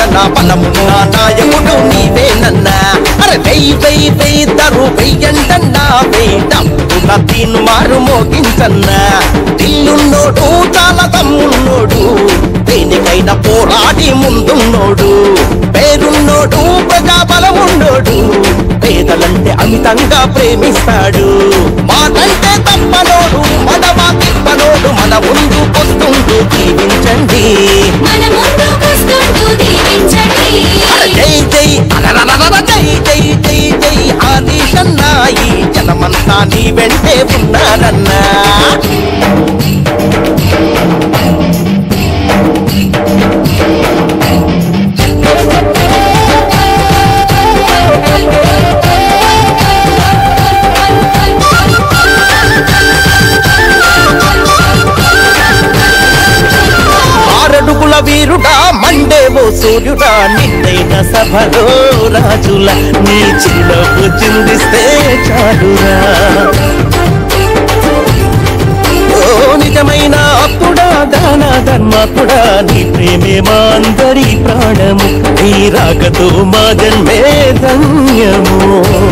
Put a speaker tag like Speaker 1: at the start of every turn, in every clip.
Speaker 1: నా బలమున్న నాయకుడు నీవేనన్నా అరే వెయ్యి వెయ్యి వెయ్యి తరు వెయ్యంటన్నా వెయ్యి డబ్బుల తీను మారు మోగించన్నా దిల్లున్నోడు చాలా తమ్మున్నోడు దేనికైనా పోరాడి ముందున్నోడు పేరున్నోడు ప్రజాబలమున్నోడు పేదలంటే అమితంగా ప్రేమిస్తాడు మాటంటే తప్పనోడు మనమా తిప్పనోడు మన ముందు వస్తుంటూ జీవించండి
Speaker 2: మన ముందుకొస్తుంటూ దీవించండి
Speaker 1: జై జై అరరరరర జై జై జై జై హరీషన్నా ఈ జనమంతా నీ వెంటే ఉన్నారన్నా ఆరడుగుల వీరుడా మండేవో సూర్యుడా నిన్నైన సభలో రాజుల నీ చిరునవ్వు చిందిస్తే చాలురా ఓ నిజమైన అప్పుడా దాన ధర్మపుడా నీ ప్రేమే మా అందరి ప్రాణము నీ రాకతో మా జన్మే ధన్యము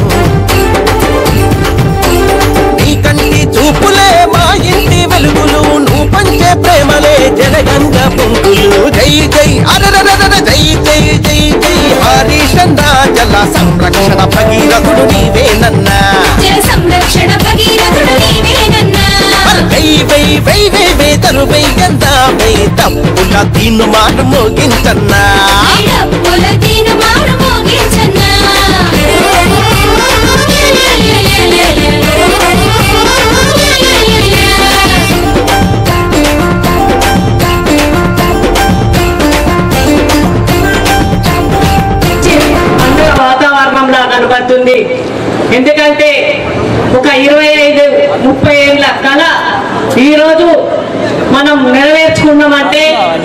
Speaker 1: నీ కంటి చూపులే మా ఇంటి వెలుగులు నువ్వు పంచే ప్రేమలే జనగంగ పొంగులు జై జై అరరరర జై జై జై జై హరీషన్న జల సంరక్షణ భగీరథుడు నీవేనన్నా
Speaker 2: జల సంరక్షణ భగీరథుడు నీవేనన్నా
Speaker 1: వై వై వై వై వేతరు వెయ్యంత వై తప్పుల దీన్ని మాట మోగించన్నా
Speaker 2: డబ్బుల దీన మారు మోగించన్నా
Speaker 3: పండుగ వాతావరణంలా కనబడుతుంది ఎందుకంటే ఒక ఇరవై ఐదు ముప్పై ఏళ్ళ కళ ఈరోజు మనం నెరవేర్చుకున్నామంటే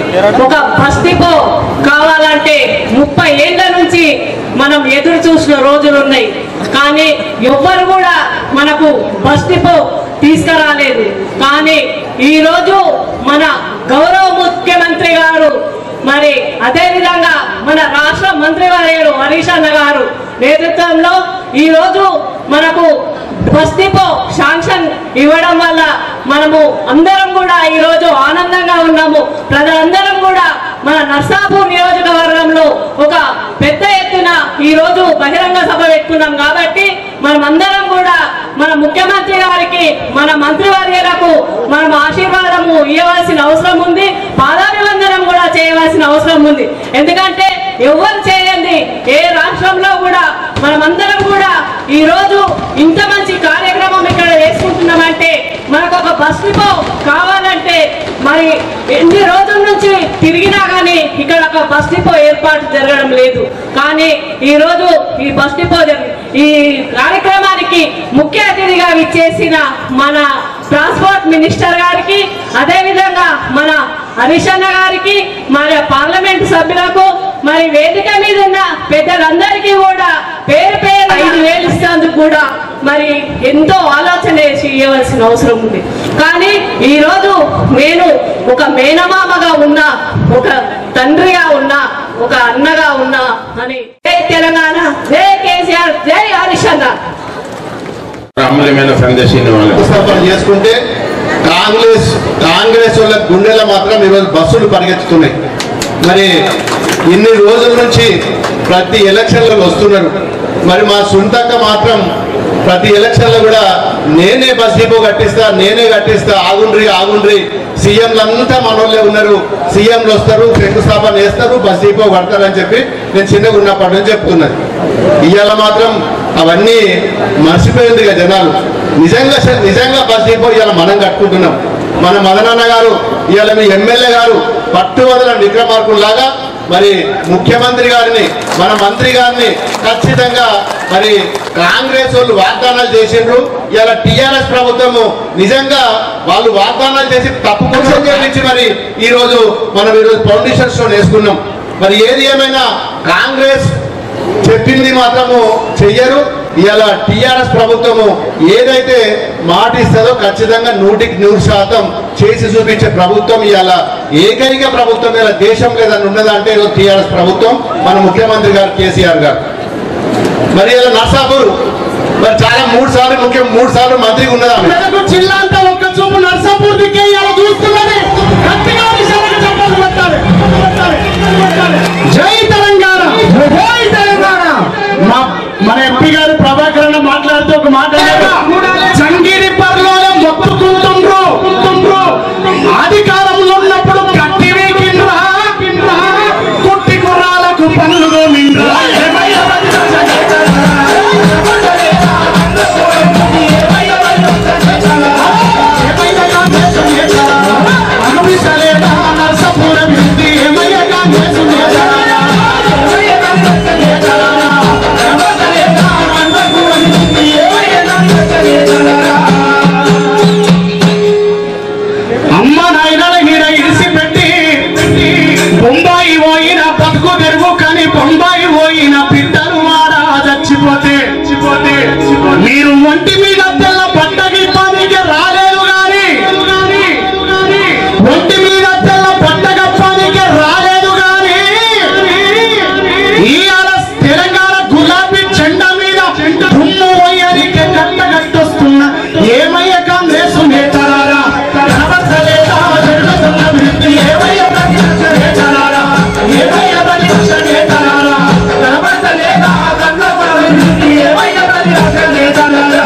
Speaker 3: ఒక బస్తిపో కావాలంటే ముప్పై ఏళ్ళ నుంచి మనం ఎదురు చూసిన రోజులు ఉన్నాయి కానీ ఎవ్వరు కూడా మనకు బస్తిపో తీసుకురాలేదు కానీ ఈరోజు మన గౌరవ ముఖ్యమంత్రి గారు మరి అదే విధంగా మన రాష్ట్ర మంత్రి వర్యులు హరీష్ అన్న గారు నేతృత్వంలో ఈ రోజు మనకు బస్తీపో శాంక్షన్ ఇవ్వడం వల్ల మనము అందరం కూడా ఈ రోజు ఆనందంగా ఉన్నాము ప్రజలందరం కూడా మన నర్సాపూర్ నియోజకవర్గంలో ఒక పెద్ద ఎత్తున ఈ రోజు బహిరంగ సభ పెట్టుకున్నాం కాబట్టి మనం అందరం కూడా మన ముఖ్యమంత్రి గారికి మన మంత్రివర్యులకు మనం ఆశీర్వాదము ఇవ్వవలసిన అవసరం ఉంది పాదాభివందనం కూడా చేయవలసిన అవసరం ఉంది ఎందుకంటే ఎవరు చేయండి ఏ రాష్ట్రంలో కూడా మనమందరం కూడా ఈ రోజు ఇంత మంచి కార్యక్రమం ఇక్కడ వేసుకుంటున్నామంటే మనకు ఒక బస్ డిపో కావాలంటే మరి ఎన్ని రోజుల నుంచి తిరిగినా కానీ ఇక్కడ ఒక బస్ డిపో ఏర్పాటు జరగడం లేదు కానీ ఈ రోజు ఈ బస్ డిపో జరి- ఈ కార్యక్రమానికి ముఖ్య అతిథిగా విచ్చేసిన మన ట్రాన్స్పోర్ట్ మినిస్టర్ గారికి అదే విధంగా మన హరీష్ అన్న గారికి మరి పార్లమెంట్ సభ్యులకు మరి వేదిక మీద ఉన్న పెద్దలందరికీ కూడా పేరు పేరు ఐదు వేలు ఇస్తేందుకు కూడా మరి ఎంతో ఆలోచన చేసి ఇవ్వవలసిన అవసరం ఉంది కానీ ఈ రోజు నేను ఒక మేనమామగా ఉన్నా ఒక తండ్రిగా ఉన్నా ఒక అన్నగా ఉన్నా అని జై తెలంగాణ జై కేసీఆర్ జై హరీష్ అన్న
Speaker 4: అమూల్యమైన సందేశాన్ని వాళ్ళు
Speaker 5: ఉపస్థాపన చేసుకుంటే కాంగ్రెస్ కాంగ్రెస్ వాళ్ళ గుండెల మాత్రం ఈరోజు బస్సులు పరిగెత్తుతున్నాయి మరి ఇన్ని రోజుల నుంచి ప్రతి ఎలక్షన్లో వస్తున్నారు మరి మా సుంతక్క మాత్రం ప్రతి ఎలక్షన్లో కూడా నేనే బస్ డిపో కట్టిస్తా నేనే కట్టిస్తా ఆగుండ్రి ఆగుండ్రి సీఎంలంతా మనోళ్ళే ఉన్నారు సీఎంలు వస్తారు శంకుస్థాపన చేస్తారు బస్ డిపో కడతారని చెప్పి నేను చిన్నగా ఉన్నప్పటి నుంచి చెప్తున్నది ఇవాళ మాత్రం అవన్నీ మర్చిపోయింది ఇక జనాలు నిజంగా స- నిజంగా బస్ డిపో ఇవాళ మనం కట్టుకుంటున్నాం మన మదనన్న గారు ఇవాళ మీ ఎమ్మెల్యే గారు పట్టువదల విక్రమార్కుల్లాగా మరి ముఖ్యమంత్రి గారిని మన మంత్రి గారిని ఖచ్చితంగా మరి కాంగ్రెస్ వాళ్ళు వాగ్దానాలు చేసిండ్రు ఇలా టిఆర్ఎస్ ప్రభుత్వము నిజంగా వాళ్ళు వాగ్దానాలు చేసి తప్పు కోసం చేయించి మరి ఈ రోజు మనం ఈరోజు ఫౌండేషన్ స్టోన్ వేసుకున్నాం మరి ఏది ఏమైనా కాంగ్రెస్ చెప్పింది మాత్రము చెయ్యరు ఇవాళ టిఆర్ఎస్ ప్రభుత్వము ఏదైతే మాట ఇస్తుందో ఖచ్చితంగా నూటికి నూరు శాతం చేసి చూపించే ప్రభుత్వం ఇవాళ ఏకైక ప్రభుత్వం ఇలా దేశం లేదని ఉన్నదంటే టిఆర్ఎస్ ప్రభుత్వం మన ముఖ్యమంత్రి గారు కేసీఆర్ గారు మరి ఇలా నర్సాపూర్ మరి చాలా మూడు సార్లు ముఖ్యం మూడు సార్లు మంత్రిగా ఉన్నదా ఆమె?
Speaker 4: మెదకు జిల్లా అంతా ఒక్క చూపు నర్సాపూర్ దిక్కే ఇలా చూస్తున్నది గట్టిగా విషయాలకు చెప్పాలి పెట్టాలి పెట్టాలి, పెట్టాలి. జై తెలంగాణ జై తెలంగాణ మా మన ఎంపీ గారు ప్రభాకర్ అన్న మాట్లాడుతూ ఒక మాట అన్నారు. జంగిరి పర్లోనే మొత్తుకుంటుండ్రు కుంటుండ్రు. అధికారంలో ఉన్నప్పుడు కట్టి వీకిండ్రా కుట్టి కుర్రాలకు పనులు నిండ్రా అనుభవించలేదా నరసపూర వ్యక్తి ఏమయ్యా కాంగ్రెస్ నేత? అమ్మ నాయనల మీద ఇడిసి పెట్టి బొంబాయి పోయిన బతుకు తెరువు కానీ బొంబాయి పోయిన బిడ్డలు వాడ చచ్చిపోతే చచ్చిపోతే మీరు ఒంటి మీద తెల్ల బట్టకి పనికి రాలేదు గాని ఒంటి మీద తెల్ల బట్ట కప్పానికి రాలేదు గాని ఇవాళ తెలంగాణ గులాబీ జెండా మీద దుమ్ము పోయానికి కట్ట కట్టొస్తున్న ఏమయ్య కాంగ్రెస్ నేతరారా కనబడతలేదా జరుగుతున్న అభివృద్ధి ఏమయ్య ప్రతిపక్ష నేతరారా ఏమయ్య ప్రతిపక్ష నేతరారా కనబడతలేదా కన్నప్ప అభివృద్ధి ఏమయ్య ప్రతిపక్ష నేతరారా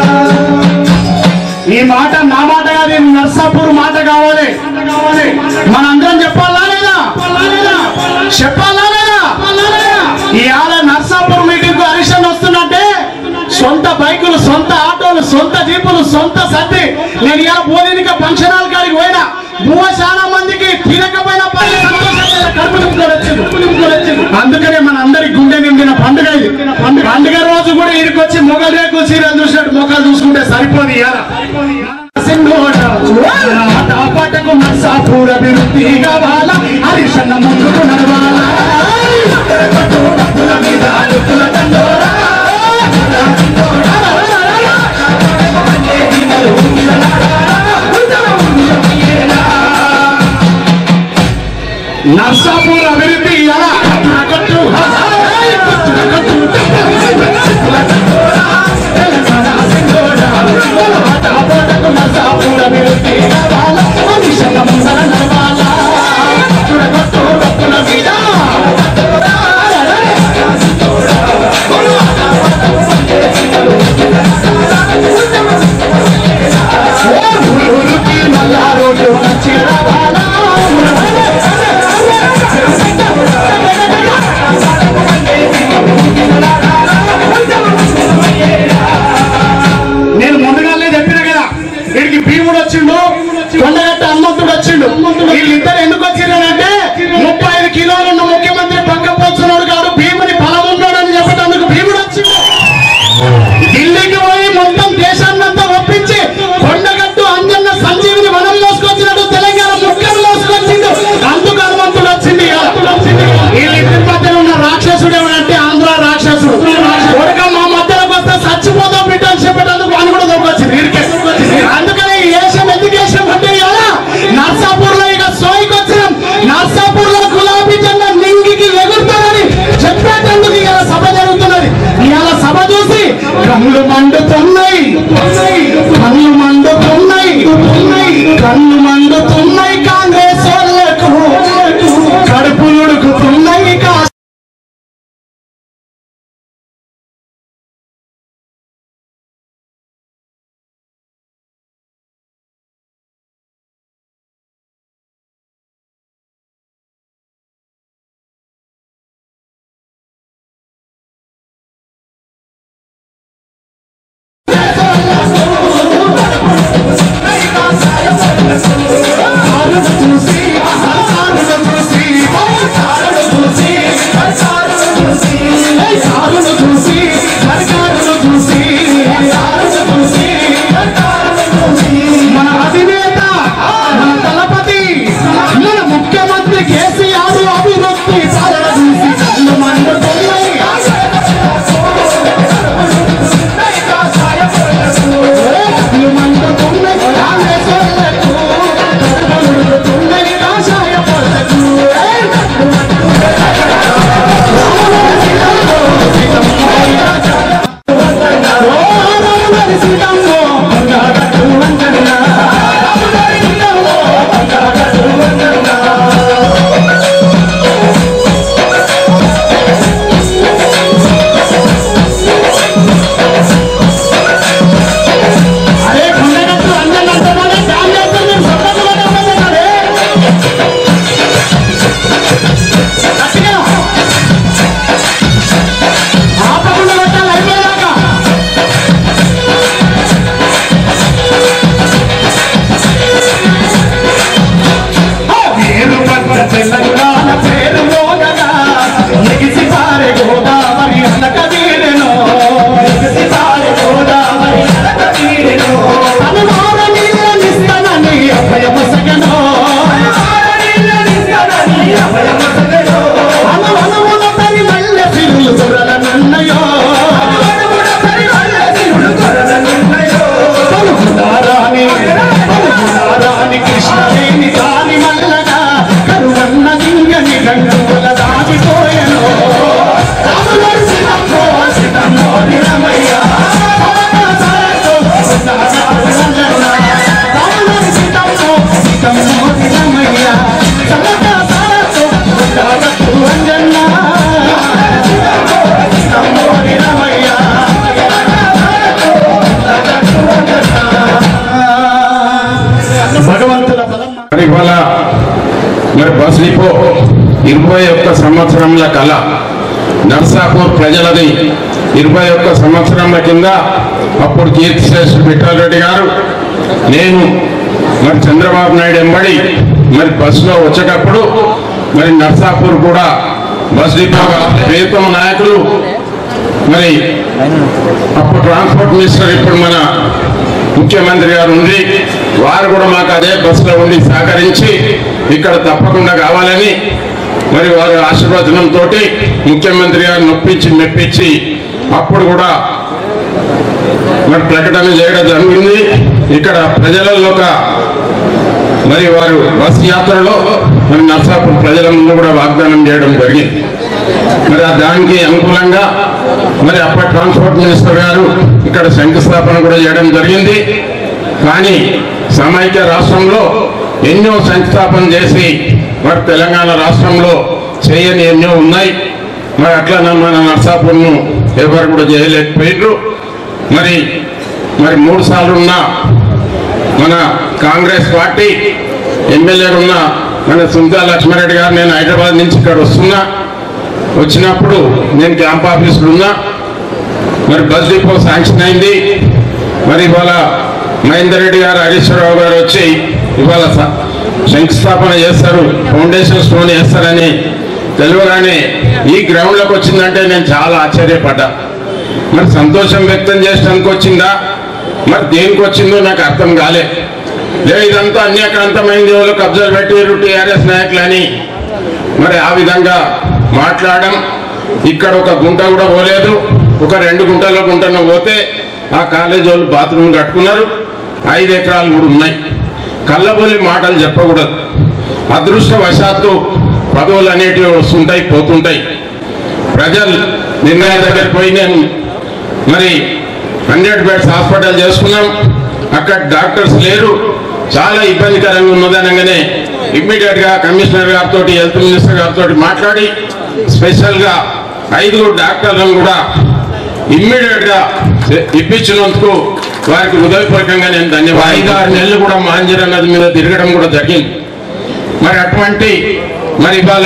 Speaker 4: ఈ మాట నా మాట కాదు ఇది నర్సాపూర్ మాట కావాలి మనందరం చెప్పాలా లేదా చెప్పాలా లేదా ఇవాళ నర్సాపూర్ మీటింగ్ కు హరిషన్ వస్తున్నట్టే సొంత బైకులు సొంత ఆటోలు సొంత జీపులు సొంత సర్ది నేను ఇవాళ బోధినిక ఫంక్షన్ హాల్ కాడికి పోయినా భూమ చాలా మందికి తినకపోయినా పర్లేదు, సంతోషంగా కడుపు నింపుకొని వచ్చింది, కడుపు నింపుకొని వచ్చింది. అందుకనే మన అందరి గుండె నిండిన పండుగ ఇది పండుగ రోజు కూడా ఇరుకొచ్చి మొగలు రేకు సీరియల్ చూసినట్టు మొక్కలు చూసుకుంటే సరిపోదు ఇవాళ పాటకు నర్సాపూర్ అభివృద్ధి కావాలా హరిషన్న ముందుకు నడవాలా డబ్బుల మీద అలుకుల దండోరా. నర్సాపూర్ అభివృద్ధి ఎలా కట్టు నేను ముందుగానే చెప్పిన కదా వీడికి భీముడు వచ్చిండు కొండగట్ట హనుమంతుడు వచ్చిండు వీళ్ళిద్దరు ఎందుకు వచ్చిందంటే ముప్పై ఐదు కిలోలు ఉన్న ముఖ్యమంత్రి పక్క పోతున్నాడు కాదు భీముని బలం ఉన్నాడు అని చెప్పడానికి భీముడు వచ్చిండు ఢిల్లీకి పోయి మొత్తం దేశాన్నంతా ఒప్పించి కొండగట్టు అంజన్న సంజీవిని వనం మోసుకొచ్చినట్టు తెలంగాణ ముక్కలు మోసుకొచ్చిండు అందుకు హనుమంతుడు వచ్చింది వీళ్ళిద్దరి మధ్యన ఉన్న రాక్షసుడు ఏమంటే ఆంధ్ర రాక్షసుడు కొడుక మా మధ్యలోకి వస్తే చచ్చిపోతాం బిడ్డ అని చెప్పేటందుకు వాడిని కూడా దొరికొచ్చింది వీడికే అందుకని ఈ వేషం ఎందుకు వేషం అంటే ఇలా నర్సాపూర్ లో ఇక సోయికి వచ్చినాం నర్సాపూర్ లో గులాబీ జెండా నింగికి ఎగురుతారని చెప్పేటందుకు ఇలా సభ జరుగుతున్నది ఇవాళ సభ చూసి కళ్ళు మండుతున్నాయి కళ్ళు మండుతున్నాయి కళ్ళు మండుతున్నాయి కాంగ్రెస్ వాళ్ళకు కడుపులు ఉడుకుతున్నాయి కా మన అధినేత మన దళపతి మన ముఖ్యమంత్రి కేసీఆర్ అభివృద్ధి సాధన చూసి కళ్ళు మండుతున్నాయి గంగుల దాటిపోయెను రాముల సీతమ్మో సీతమ్మో నిరమయ్య సరసతో సరసరంజన రాముల సీతమ్మో సీతమ్మో నిరమయ్య సరసతో సరసరంజన సీతమ్మో నిరమయ్య భగవంతుల పదం
Speaker 6: మరి ఇవాళ మరి బస్ డిపో ఇరవై ఒక్క సంవత్సరంల కళ నర్సాపూర్ ప్రజలది ఇరవై ఒక్క సంవత్సరంల కింద అప్పుడు కీర్తిశేషుడు విఠలరెడ్డి గారు నేను మరి చంద్రబాబు నాయుడు ఎంబడి మరి బస్సులో వచ్చేటప్పుడు మరి నర్సాపూర్ కూడా బస్ డిపో ప్రియతమ నాయకులు మరి అప్పుడు ట్రాన్స్పోర్ట్ మినిస్టర్ ఇప్పుడు మన ముఖ్యమంత్రి గారు ఉండి వారు కూడా మాకు అదే బస్సులో ఉండి సహకరించి ఇక్కడ తప్పకుండా కావాలని మరి వారి ఆశీర్వచనంతో ముఖ్యమంత్రి గారు నొప్పించి మెప్పించి అప్పుడు కూడా మరి ప్రకటన చేయడం జరిగింది ఇక్కడ ప్రజలలో ఒక మరి వారు బస్ యాత్రలో మరి నర్సాపూర్ ప్రజల ముందు కూడా వాగ్దానం చేయడం జరిగింది మరి ఆ దానికి అనుకూలంగా మరి అప్పటి ట్రాన్స్పోర్ట్ మినిస్టర్ గారు ఇక్కడ శంకుస్థాపన కూడా చేయడం జరిగింది కానీ సమైక్య రాష్ట్రంలో ఎన్నో శంకుస్థాపన చేసి మరి తెలంగాణ రాష్ట్రంలో చేయని ఎన్నో ఉన్నాయి మరి అట్లా మన నర్సాపూర్ను ఎవరు కూడా చేయలేకపోయారు మరి మరి మూడు సార్లు ఉన్న మన కాంగ్రెస్ పార్టీ ఎమ్మెల్యేలు ఉన్న మన సుందా లక్ష్మారెడ్డి గారు నేను హైదరాబాద్ నుంచి ఇక్కడ వస్తున్నా వచ్చినప్పుడు నేను క్యాంప్ ఆఫీసులో ఉన్నా మరి బస్ డిపో శాంక్షన్ అయింది మరి ఇవాళ మహేందర్ రెడ్డి గారు హరీశ్వరరావు గారు వచ్చి ఇవాళ స- శంకుస్థాపన చేస్తారు ఫౌండేషన్ స్టోన్ చేస్తారని తెలియగానే ఈ గ్రౌండ్లోకి వచ్చిందంటే నేను చాలా ఆశ్చర్యపడ్డా మరి సంతోషం వ్యక్తం చేయడానికి వచ్చిందా మరి దేనికి వచ్చిందో నాకు అర్థం కాలే లే ఇదంతా అన్యాక్రాంతమైంది వాళ్ళు కబ్జాలు పెట్టారు టీఆర్ఎస్ నాయకులని మరి ఆ విధంగా మాట్లాడడం ఇక్కడ ఒక గుంట కూడా పోలేదు ఒక రెండు గుంటల గుంటను పోతే ఆ కాలేజ్ వాళ్ళు బాత్రూమ్ కట్టుకున్నారు ఐదు ఎకరాలు కూడా ఉన్నాయి కళ్ళబొల్లి మాటలు చెప్పకూడదు అదృష్టవశాత్తు పదవులు అనేటివి వస్తుంటాయి పోతుంటాయి ప్రజలు నిర్ణయం దగ్గర పోయి నేను మరి హండ్రెడ్ బెడ్స్ హాస్పిటల్ చేసుకున్నాం అక్కడ డాక్టర్స్ లేరు చాలా ఇబ్బందికరంగా ఉన్నదనగానే ఇమ్మీడియట్ గా కమిషనర్ గారితో హెల్త్ మినిస్టర్ గారితో మాట్లాడి స్పెషల్ గా ఐదుగురు డాక్టర్లను కూడా ఇమ్మీడియట్ గా ఇప్పించినందుకు వారికి హృదయపూర్వకంగా నేను ధన్యవాదాలు ఐదు ఆరు నెలలు కూడా మాంజర్ నది మీద తిరగడం కూడా జరిగింది మరి అటువంటి మరి ఇవాళ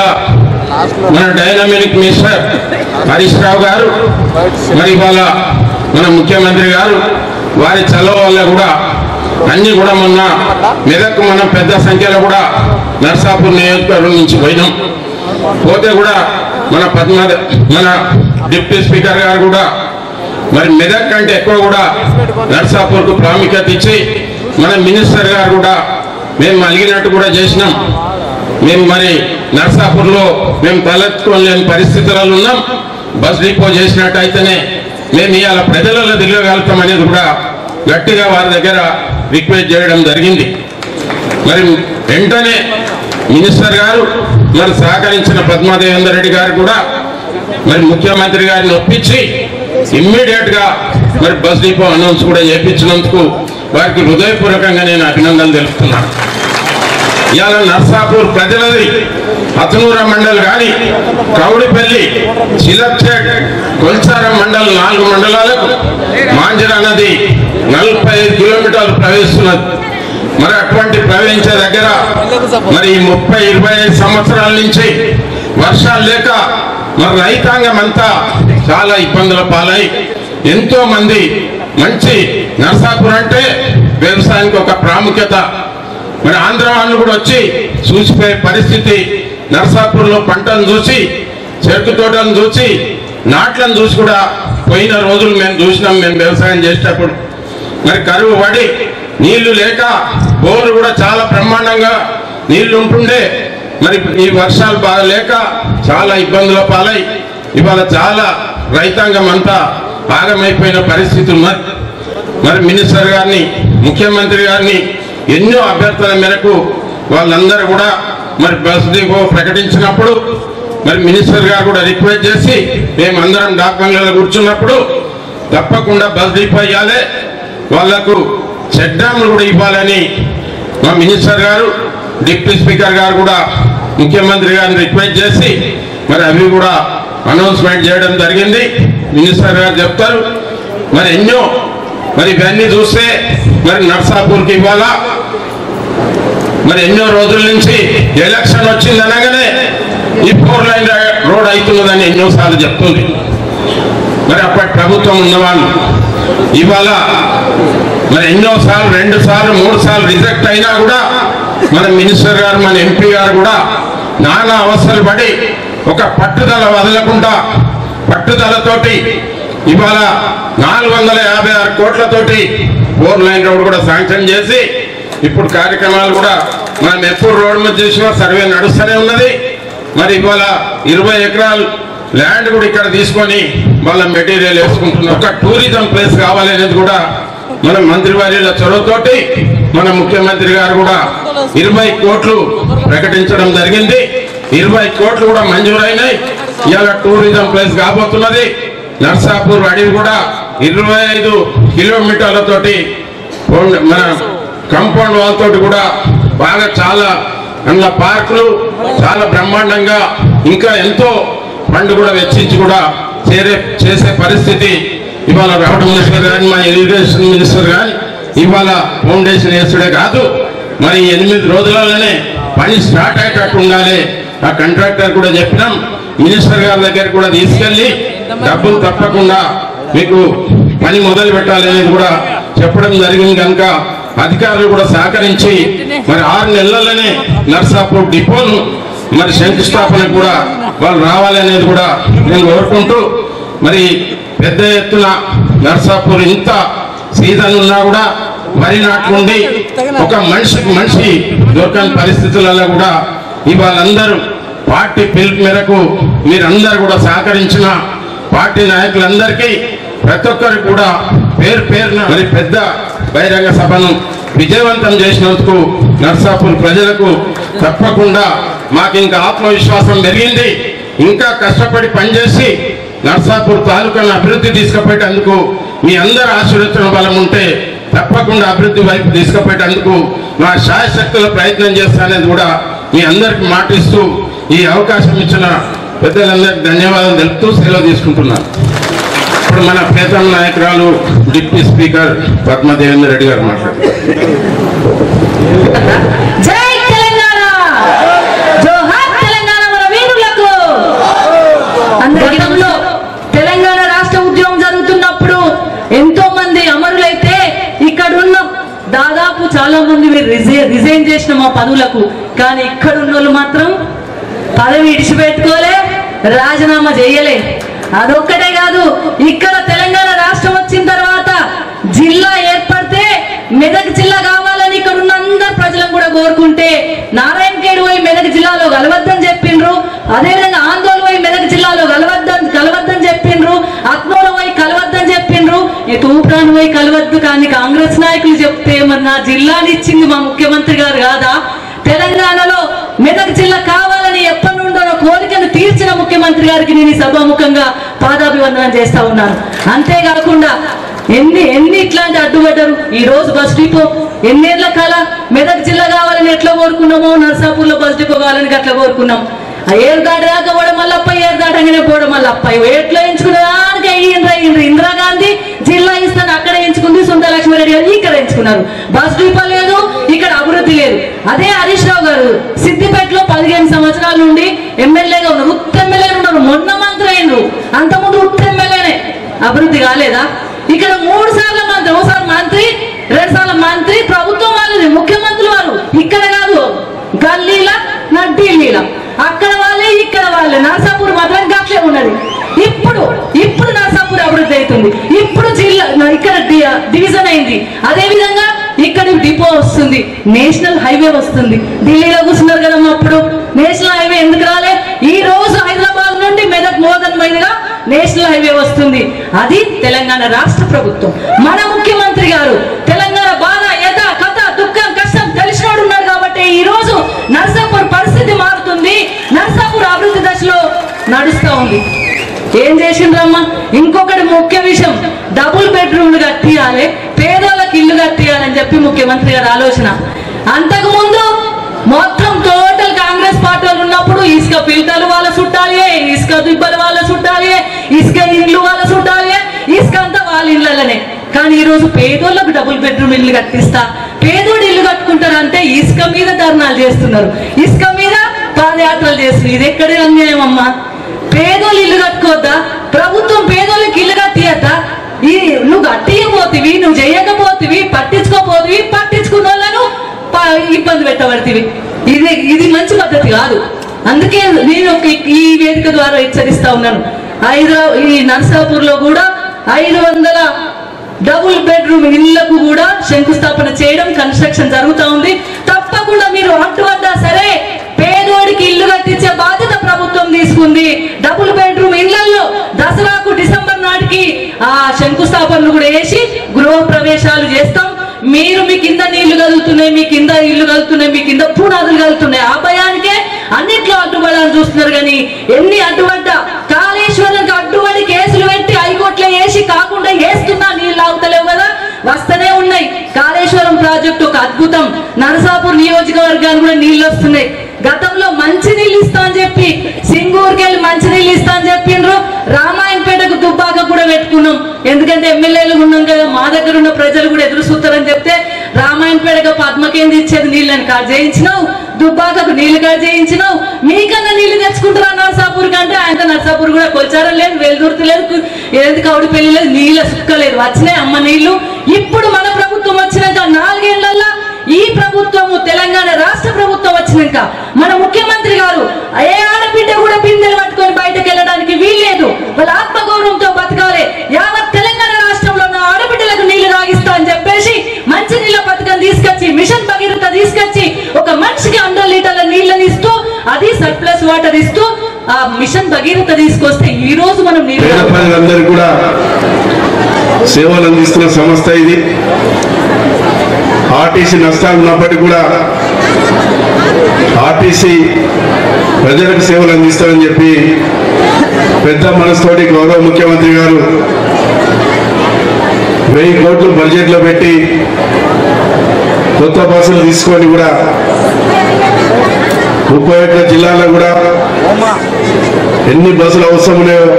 Speaker 6: మన డైనామిక్ మినిస్టర్ హరీష్ రావు గారు మరి ఇవాళ మన ముఖ్యమంత్రి గారు వారి చలవ వల్ల కూడా అన్ని కూడా మొన్న మెదక్ మనం పెద్ద సంఖ్యలో కూడా నర్సాపూర్ నియోజకవర్గం నుంచి పోయినాం పోతే కూడా మన పద్మ మన డిప్యూటీ స్పీకర్ గారు కూడా మరి మెదక్ కంటే ఎక్కువ కూడా నర్సాపూర్కు ప్రాముఖ్యత ఇచ్చి మన మినిస్టర్ గారు కూడా మేము అలిగినట్టు కూడా చేసినాం మేము మరి నర్సాపూర్లో మేము తలెత్తుకోలేని పరిస్థితులలో ఉన్నాం బస్ డిపో చేసినట్టు అయితేనే మేము ఇవాళ ప్రజలలో తిరగగలుగుతాం అనేది కూడా గట్టిగా వారి దగ్గర రిక్వెస్ట్ చేయడం జరిగింది మరి వెంటనే మినిస్టర్ గారు మరి సహకరించిన పద్మాదేవేందర్ రెడ్డి గారు కూడా మరి ముఖ్యమంత్రి గారిని ఒప్పించి ఇమ్మీడియట్ గా మరి బస్ డిపో అనౌన్స్ కూడా చేపించినందుకు వారికి హృదయపూర్వకంగా నేను అభినందనలు తెలుపుతున్నాను ఇవాళ నర్సాపూర్ ప్రజలది అతనూర మండల్ కానీ కౌడిపల్లి చిలక్చేట్ కొల్చారం మండల్ నాలుగు మండలాలకు మాంజర నది నలభై ఐదు కిలోమీటర్లు ప్రవహిస్తున్నది మరి అటువంటి ప్రవహించే దగ్గర మరి ఈ ముప్పై ఇరవై ఐదు సంవత్సరాల నుంచి వర్షాలు లేక మరి రైతాంగం అంతా చాలా ఇబ్బందుల పాలై ఎంతో మంది మంచి నర్సాపూర్ అంటే వ్యవసాయానికి ఒక ప్రాముఖ్యత మరి ఆంధ్ర వాళ్ళు కూడా వచ్చి చూసిపోయే పరిస్థితి నర్సాపూర్లో పంటను చూసి చెరుకు తోటలను చూసి నాట్లను చూసి కూడా పోయిన రోజులు మేము చూసినాం మేము వ్యవసాయం చేసేటప్పుడు మరి కరువు పడి నీళ్లు లేక బోర్లు కూడా చాలా బ్రహ్మాండంగా నీళ్లు ఉంటుండే మరి ఈ వర్షాలు బాగా లేక చాలా ఇబ్బందుల పాలై ఇవాళ చాలా రైతాంగం అంతా భాగమైపోయిన పరిస్థితి ఉన్నది మరి మినిస్టర్ గారిని ముఖ్యమంత్రి గారిని ఎన్నో అభ్యర్థన మేరకు వాళ్ళందరూ కూడా మరి బస్ డిపో ప్రకటించినప్పుడు మరి మినిస్టర్ గారు కూడా రిక్వెస్ట్ చేసి మేమందరం డాక్టర్లలో కూర్చున్నప్పుడు తప్పకుండా బస్ డిపో ఇవ్వాలి వాళ్లకు చెక్ డ్యాములు కూడా ఇవ్వాలని మా మినిస్టర్ గారు డిప్యూటీ స్పీకర్ గారు కూడా ముఖ్యమంత్రి గారిని రిక్వెస్ట్ చేసి మరి అవి కూడా అనౌన్స్మెంట్ చేయడం జరిగింది మినిస్టర్ గారు చెప్తారు మరి ఎన్నో మరి ఇవన్నీ చూస్తే మరి నర్సాపూర్కి ఇవ్వాలా మరి ఎన్నో రోజుల నుంచి ఎలక్షన్ వచ్చింది అనగానే ఈ ఫోర్ లైన్ రోడ్ అవుతున్నదని ఎన్నోసార్లు చెప్తుంది మరి అప్పటి ప్రభుత్వం ఉన్నవాళ్ళు ఇవాళ మరి ఎన్నోసార్లు రెండు సార్లు మూడు సార్లు రిజెక్ట్ అయినా కూడా మన మినిస్టర్ గారు మన ఎంపీ గారు కూడా నానా అవసరాలు పడి ఒక పట్టుదల వదలకుండా పట్టుదలతోటి ఇవాళ నాలుగు వందల యాభై ఆరు కోట్లతోటి ఫోర్ లైన్ రోడ్ కూడా శాంక్షన్ చేసి ఇప్పుడు కార్యక్రమాలు కూడా మనం ఎప్పుడు రోడ్ మీద చూసినా సర్వే నడుస్తూనే ఉన్నది మరి ఇవాళ ఇరవై ఎకరాలు ల్యాండ్ కూడా ఇక్కడ తీసుకొని వాళ్ళ మెటీరియల్ వేసుకుంటున్నాం ఒక టూరిజం ప్లేస్ కావాలనేది కూడా మన మంత్రివర్యుల చొరవతోటి మన ముఖ్యమంత్రి గారు కూడా ఇరవై కోట్లు ప్రకటించడం జరిగింది ఇరవై కోట్లు కూడా మంజూరైనాయి ఇవాళ టూరిజం ప్లేస్ కాబోతున్నది నర్సాపూర్ అడవి కూడా ఇరవై ఐదు కిలోమీటర్లతోటి పౌండ్- మన కాంపౌండ్ వాల్ తోటి కూడా బాగా చాలా అందులో పార్కులు చాలా బ్రహ్మాండంగా ఇంకా ఎంతో ఫండ్ కూడా వెచ్చించి కూడా చేరే చేసే పరిస్థితి ఇవాళ రావడం మినిస్టర్ కానీ మా ఇరిగేషన్ మినిస్టర్ కానీ ఇవాళ ఫౌండేషన్ వేసుడే కాదు మరి ఎనిమిది రోజులలోనే పని స్టార్ట్ అయ్యేటట్టు ఉండాలి ఆ కాంట్రాక్టర్ కూడా చెప్పినాం మినిస్టర్ గారి దగ్గర కూడా తీసుకెళ్లి డబ్బులు తప్పకుండా మీకు పని మొదలు పెట్టాలి అనేది కూడా చెప్పడం జరిగింది కనుక అధికారులు కూడా సహకరించి మరి ఆరు నెలలనే నర్సాపూర్ డిపోను మరి శంకుస్థాపన కూడా వాళ్ళు రావాలి అనేది కూడా నేను కోరుకుంటూ మరి పెద్ద ఎత్తున నర్సాపూర్ ఇంత సీజన్ ఉన్నా కూడా వరి నాట్లుండి ఒక మనిషికి మనిషి దొరకని పరిస్థితులలో కూడా ఇవాళందరూ పార్టీ పిలుపు మేరకు మీరందరూ కూడా సహకరించిన పార్టీ నాయకులందరికీ ప్రతి ఒక్కరికి కూడా పేరు పేరున మరి పెద్ద బహిరంగ సభను విజయవంతం చేసినందుకు నర్సాపూర్ ప్రజలకు తప్పకుండా మాకు ఇంకా ఆత్మవిశ్వాసం పెరిగింది ఇంకా కష్టపడి పనిచేసి నర్సాపూర్ తాలూకాను అభివృద్ధి తీసుకుపోయేటందుకు మీ అందరి ఆశీర్వచన బలం ఉంటే తప్పకుండా అభివృద్ధి వైపు తీసుకుపోయేటందుకు నా శాయశక్తుల ప్రయత్నం చేస్తానని కూడా మీ అందరికి మాటిస్తూ ఈ అవకాశం ఇచ్చిన పెద్దలందరికీ ధన్యవాదాలు తెలుపుతూ సెలవు తీసుకుంటున్నాను ఇప్పుడు మన ప్రీతం నాయకురాలు డిప్యూటీ స్పీకర్ పద్మదేవేంద్ర రెడ్డి గారు మాట్లాడారు
Speaker 3: జై తెలంగాణ జోహార్ తెలంగాణ మన వీరులకు గతంలో తెలంగాణ రాష్ట్ర ఉద్యమం జరుగుతున్నప్పుడు ఎంతో మంది అమరులైతే ఇక్కడున్న దాదాపు చాలా మంది మీరు రిజై- రిజైన్ చేసిన మా పదవులకు కానీ ఇక్కడ ఉన్న వాళ్ళు మాత్రం పదవి ఇడిచిపెట్టుకోలే రాజీనామా చేయలే అదొక్కటే కాదు ఇక్కడ తెలంగాణ రాష్ట్రం వచ్చిన తర్వాత జిల్లా ఏర్పడితే మెదక్ జిల్లా కావాలని ఇక్కడ ఉన్న అందరు ప్రజలను కూడా కోరుకుంటే నారాయణ ఖేడ్ పోయి మెదక్ జిల్లాలో కలవద్దని చెప్పిండ్రు అదేవిధంగా ఆందోళన పోయి మెదక్ జిల్లాలో కలవద్దని కలవద్దని చెప్పిండ్రు అత్మూల పోయి కలవద్దని చెప్పిండ్రు ఈ తూప్రాన్ పోయి కలవద్దు కానీ కాంగ్రెస్ నాయకులు చెప్తే మరి నా జిల్లాని ఇచ్చింది మా ముఖ్యమంత్రి గారు కాదా తెలంగాణలో మెదక్ జిల్లా కావాలని ఎప్పటి నుండో నా కోరికను తీర్చిన ముఖ్యమంత్రి గారికి నేను ఈ సభాముఖంగా పాదాభివందనం చేస్తా ఉన్నాను అంతేకాకుండా ఎన్ని ఎన్ని ఇట్లాంటి అడ్డుపడ్డారు ఈ రోజు బస్ డిపో ఎన్నేళ్ల కాల మెదక్ జిల్లా కావాలని ఎట్లా కోరుకున్నామో నర్సాపూర్లో బస్ డిపో కావాలని అట్లా కోరుకున్నాం ఆ ఏరు దాటి దాకా పోవడం మల్లప్ప ఏరు దాటంగానే పోవడం మల్లప్ప ఎట్లా ఎంచుకున్నానికి అయ్యిండ్రు అయ్యిండ్రు ఇందిరాగాంధీ జిల్లా ఇస్తాను అక్కడ ఎంచుకుంది సుంద లక్ష్మీరెడ్డి గారు ఇక్కడ ఎంచుకున్నారు బస్ డిపో లేదు ఇక్కడ అభివృద్ధి లేదు అదే హరీష్ రావు గారు సిద్దిపేటలో పదిహేను సంవత్సరాల నుండి ఎమ్మెల్యేగా ఉన్నారు ఉత్త ఎమ్మెల్యే ఉన్నారు మొన్న మంత్రి అయినరు అంతకుముందు ఉత్త ఎమ్మెల్యేనే అభివృద్ధి కాలేదా ఇక్కడ మూడు సార్లు మంత్రి ఒకసారి మంత్రి రెండు సార్లు మంత్రి ప్రభుత్వం వాళ్ళది ముఖ్యమంత్రులు వారు ఇక్కడ కాదు గల్లీల నడ్డీల అక్కడ వాళ్ళే ఇక్కడ వాళ్ళే నరసాపూర్ మాత్రం గట్లే ఉన్నది ఇప్పుడు ఇప్పుడు నరసాపూర్ అభివృద్ధి అవుతుంది ఇప్పుడు జిల్లా ఇక్కడ డి- డివిజన్ అయింది అదే విధంగా ఇక్కడ డిపో వస్తుంది నేషనల్ హైవే వస్తుంది ఢిల్లీలో కూర్చున్నారు కదమ్మా అప్పుడు నేషనల్ హైవే ఎందుకు రాలే ఈ రోజు హైదరాబాద్ నుండి మెదక్ మోదన్ మీదుగా నేషనల్ హైవే వస్తుంది అది తెలంగాణ రాష్ట్ర ప్రభుత్వం మన ముఖ్యమంత్రి గారు తెలంగాణ బాధ యథ కథ దుఃఖం కష్టం తెలిసినోడు ఉన్నారు కాబట్టి ఈ రోజు నర్సాపూర్ పరిస్థితి ఏం చేసిండ్రమ్మా ఇంకొకటి ముఖ్య విషయం డబుల్ బెడ్రూమ్లు కట్టియాలి పేదోళ్ళకి ఇల్లు కట్టియాలని చెప్పి ముఖ్యమంత్రి గారి ఆలోచన అంతకు ముందు మొత్తం టోటల్ కాంగ్రెస్ పార్టీ వాళ్ళు ఉన్నప్పుడు ఇసుక ఫిల్టర్లు వాళ్ళ చుట్టాలి ఇసుక దిబ్బలు వాళ్ళ చుట్టాలి ఇసుక ఇండ్లు వాళ్ళ చుట్టాలి ఇసుక అంతా వాళ్ళ ఇళ్ళనే కానీ ఈ రోజు పేదోళ్ళకు డబుల్ బెడ్రూమ్ ఇల్లు కట్టిస్తా పేదోడు ఇల్లు కట్టుకుంటారంటే ఇసుక మీద ధర్నాలు చేస్తున్నారు ఇసుక మీద పాదయాత్రలు చేస్తున్నారు ఇది ఎక్కడే అన్యాయం అమ్మా పేదోళ్ళు ఇల్లు కట్టుకోవద్దా ప్రభుత్వం పేదోళ్ళకి ఇల్లు కట్టియద్దా ఈ నువ్వు కట్టియపోతివి నువ్వు చేయకపోతివి పట్టించుకోపోతివి పట్టించుకున్న వాళ్ళను ప- ఇబ్బంది పెట్టబడితివి ఇది ఇది మంచి పద్ధతి కాదు అందుకే నేను ఒక ఈ వేదిక ద్వారా హెచ్చరిస్తా ఉన్నాను హైదరాబాద్ ఈ నర్సాపూర్ లో కూడా ఐదు వందల డబుల్ బెడ్రూమ్ ఇళ్లకు కూడా శంకుస్థాపన చేయడం కన్స్ట్రక్షన్ జరుగుతా ఉంది తప్పకుండా మీరు అడ్డుపడ్డా సరే పేదోడికి ఇల్లు కట్టించే బాధ్యత ప్రభుత్వం తీసుకుంది డబుల్ బెడ్రూమ్ ఇళ్లలో దసరాకు డిసెంబర్ నాటికి ఆ శంకుస్థాపనలు కూడా వేసి గృహ ప్రవేశాలు చేస్తాం మీరు మీ కింద నీళ్లు కలుగుతున్నాయి మీ కింద ఇల్లు కలుగుతున్నాయి మీ కింద పునాదులు కలుగుతున్నాయి ఆ భయానికే అన్నిట్లో అడ్డుపడాలని చూస్తున్నారు కానీ ఎన్ని అడ్డుపడ్డా కాళేశ్వరంకి అడ్డుపడి కేసులు పెట్టి హైకోర్టులో వేసి కాకుండా వేస్తున్నా నీళ్ళు ఆగుతలేవు కదా వస్తూనే ఉన్నాయి కాళేశ్వరం ప్రాజెక్టు ఒక అద్భుతం నరసాపూర్ నియోజకవర్గానికి కూడా నీళ్ళు వస్తున్నాయి గతంలో మంచి నీళ్ళు ఇస్తా అని చెప్పి సింగూరుకి వెళ్ళి మంచి నీళ్ళు ఇస్తా అని చెప్పిండ్రు రామాయణపేటకు దుబ్బాక కూడా పెట్టుకున్నాం ఎందుకంటే ఎమ్మెల్యేలు ఉన్నాం కదా మా దగ్గర ఉన్న ప్రజలు కూడా ఎదురు చూస్తారని చెప్తే రామాయణపేటకు పద్మకేంద్ర ఇచ్చేది నీళ్ళని కాదు చేయించినావు దుబ్బాకకు నీళ్లు కాదు చేయించినావు మీకన్నా నీళ్లు తెచ్చుకుంటారా నర్సాపూర్ కంటే ఆయన నర్సాపూర్ కూడా కొల్చారం లేదు వెలుదుర్తి లేదు ఏది కౌడి పెళ్లి లేదు నీళ్ళ సుక్కలేదు వచ్చినాయి అమ్మ నీళ్లు ఇప్పుడు మన ప్రభుత్వం వచ్చినాక నాలుగేళ్లల్లా ఈ ప్రభుత్వము తెలంగాణ రాష్ట్ర ప్రభుత్వం వచ్చినాక మన ముఖ్యమంత్రి గారు ఏ ఆడబిడ్డ కూడా బిందెలు పట్టుకొని బయటకు వెళ్ళడానికి వీల్లేదు వాళ్ళ ఆత్మగౌరవంతో బతకాలి యావత్ తెలంగాణ రాష్ట్రంలో ఉన్న ఆడబిడ్డలకు నీళ్లు తాగిస్తా అని చెప్పేసి మంచి నీళ్ళ పథకం తీసుకొచ్చి మిషన్ భగీరథ తీసుకొచ్చి ఒక మనిషికి వందల లీటర్ల నీళ్ళని ఇస్తూ అది సర్ప్లస్ వాటర్ ఇస్తూ ఆ మిషన్ భగీరథ తీసుకొస్తే ఈ రోజు మనం నీళ్ళు
Speaker 6: పేద ప్రజలందరికీ కూడా సేవలు అందిస్తున్న సంస్థ ఇది ఆర్టీసీ నష్టాలు ఉన్నప్పటికీ కూడా ఆర్టీసీ ప్రజలకు సేవలు అందిస్తారని చెప్పి పెద్ద మనసుతోటి గౌరవ ముఖ్యమంత్రి గారు వెయ్యి కోట్లు బడ్జెట్లో పెట్టి కొత్త బస్సులు తీసుకొని కూడా ముప్పై ఒక్క జిల్లాల్లో కూడా ఎన్ని బస్సులు అవసరం ఉన్నాయో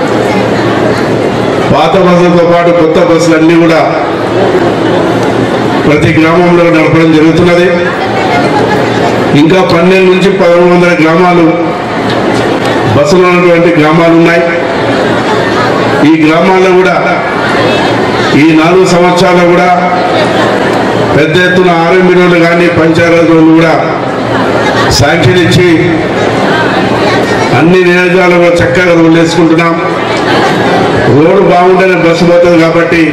Speaker 6: పాత బస్సులతో పాటు కొత్త బస్సులు అన్ని కూడా ప్రతి గ్రామంలో నడపడం జరుగుతున్నది ఇంకా పన్నెండు నుంచి పదమూడు వందల గ్రామాలు బస్సులు ఉన్నటువంటి గ్రామాలు ఉన్నాయి ఈ గ్రామాల్లో కూడా ఈ నాలుగు సంవత్సరాలు కూడా పెద్ద ఎత్తున ఆర్ఎంబీ రోడ్లు కానీ పంచాయతీ రోడ్లు కూడా శాంక్షన్ ఇచ్చి అన్ని నియోజకాలు కూడా చక్కగా రోడ్లు వేసుకుంటున్నాం రోడ్డు బాగుంటేనే బస్సు పోతుంది కాబట్టి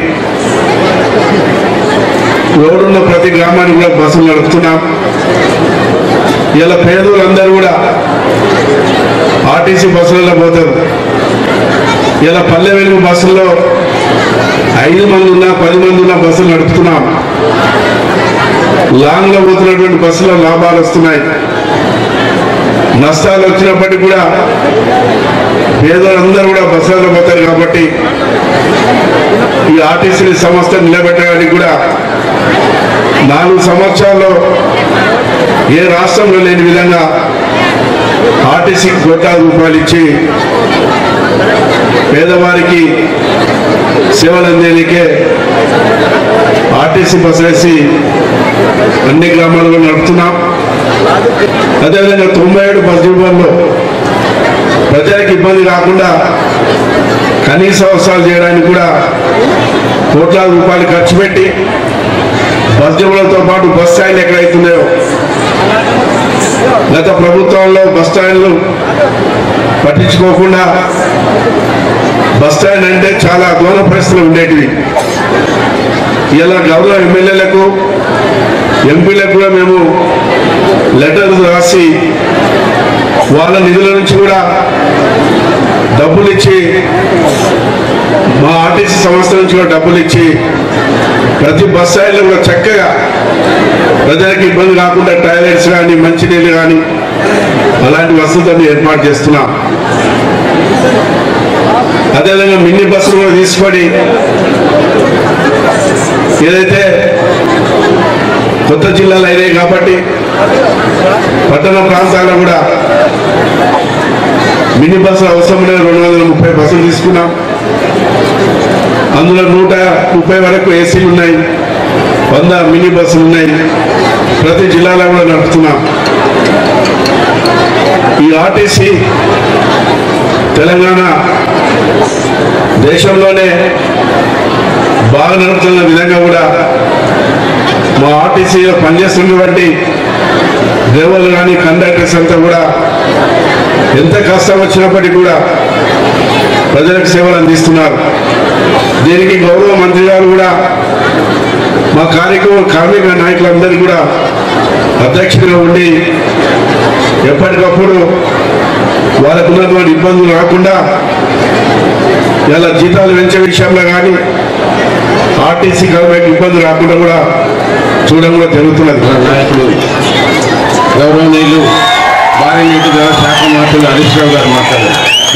Speaker 6: రోడ్డున్న ప్రతి గ్రామానికి కూడా బస్సులు నడుపుతున్నాం ఇలా పేదోళ్ళందరూ కూడా ఆర్టీసీ బస్సులలో పోతారు ఇలా పల్లె వెలుగు బస్సుల్లో ఐదు మంది ఉన్నా పది మంది ఉన్నా బస్సులు నడుపుతున్నాం లాంగ్ లో పోతున్నటువంటి బస్సులో లాభాలు వస్తున్నాయి నష్టాలు వచ్చినప్పటికీ కూడా పేదలందరూ కూడా బస్సులలో పోతారు కాబట్టి ఈ ఆర్టీసీ సంస్థ నిలబెట్టడానికి కూడా నాలుగు సంవత్సరాల్లో ఏ రాష్ట్రంలో లేని విధంగా ఆర్టీసీ కోట్లాది రూపాయలు ఇచ్చి పేదవారికి సేవలు అందేందుకే ఆర్టీసీ బస్సు వేసి అన్ని గ్రామాల్లో నడుపుతున్నాం అదేవిధంగా తొంభై ఏడు బస్ డిపోల్లో ప్రజలకు ఇబ్బంది కాకుండా కనీస అవసరాలు చేయడానికి కూడా కోట్లాది రూపాయలు ఖర్చు పెట్టి బస్ డిపోలతో పాటు బస్ స్టాండ్లు ఎక్కడైతున్నాయో గత ప్రభుత్వంలో బస్ స్టాండ్లు పట్టించుకోకుండా బస్ స్టాండ్ అంటే చాలా అధ్వాన పరిస్థితులు ఉండేటివి ఇలా గౌరవ ఎమ్మెల్యేలకు ఎంపీలకు కూడా మేము లెటర్స్ రాసి వాళ్ళ నిధుల నుంచి కూడా డబ్బులు ఇచ్చి మా ఆర్టీసీ సంస్థ నుంచి కూడా డబ్బులు ఇచ్చి ప్రతి బస్ స్టాండ్లో కూడా చక్కగా ప్రజలకు ఇబ్బంది కాకుండా టాయిలెట్స్ కానీ మంచినీళ్ళు కానీ అలాంటి వసతులను ఏర్పాటు చేస్తున్నాం
Speaker 7: అదేవిధంగా మినీ బస్సులు కూడా తీసుకొని ఏదైతే కొత్త జిల్లాలు అయినాయి కాబట్టి పట్టణ ప్రాంతాల్లో కూడా మినీ బస్సులు అవసరం లేదు రెండు వందల ముప్పై బస్సులు తీసుకున్నాం అందులో నూట ముప్పై వరకు ఏసీలు ఉన్నాయి వంద మినీ బస్సులు ఉన్నాయి ప్రతి జిల్లాలో కూడా నడుపుతున్నాం ఈ ఆర్టీసీ తెలంగాణ దేశంలోనే బాగా నడుపుతున్న విధంగా కూడా మా ఆర్టీసీలో పనిచేస్తున్నటువంటి డ్రైవర్లు కానీ కండక్టర్స్ అంతా కూడా ఎంత కష్టం వచ్చినప్పటికీ కూడా ప్రజలకు సేవలు అందిస్తున్నారు దీనికి గౌరవ మంత్రి గారు కూడా మా కార్యక్రమ కార్మిక నాయకులందరూ కూడా అధ్యక్షుడిగా ఉండి ఎప్పటికప్పుడు వాళ్ళకు ఉన్నటువంటి ఇబ్బందులు రాకుండా ఇలా జీతాలు పెంచే విషయంలో కానీ ఆర్టీసీ కార్మిక ఇబ్బందులు రాకుండా కూడా చూడడం కూడా జరుగుతున్నది
Speaker 6: నాయకులు గౌరవనీయులు భారీ నీటి జల శాఖ మంత్రులు హరీష్ రావు గారు మాట్లాడారు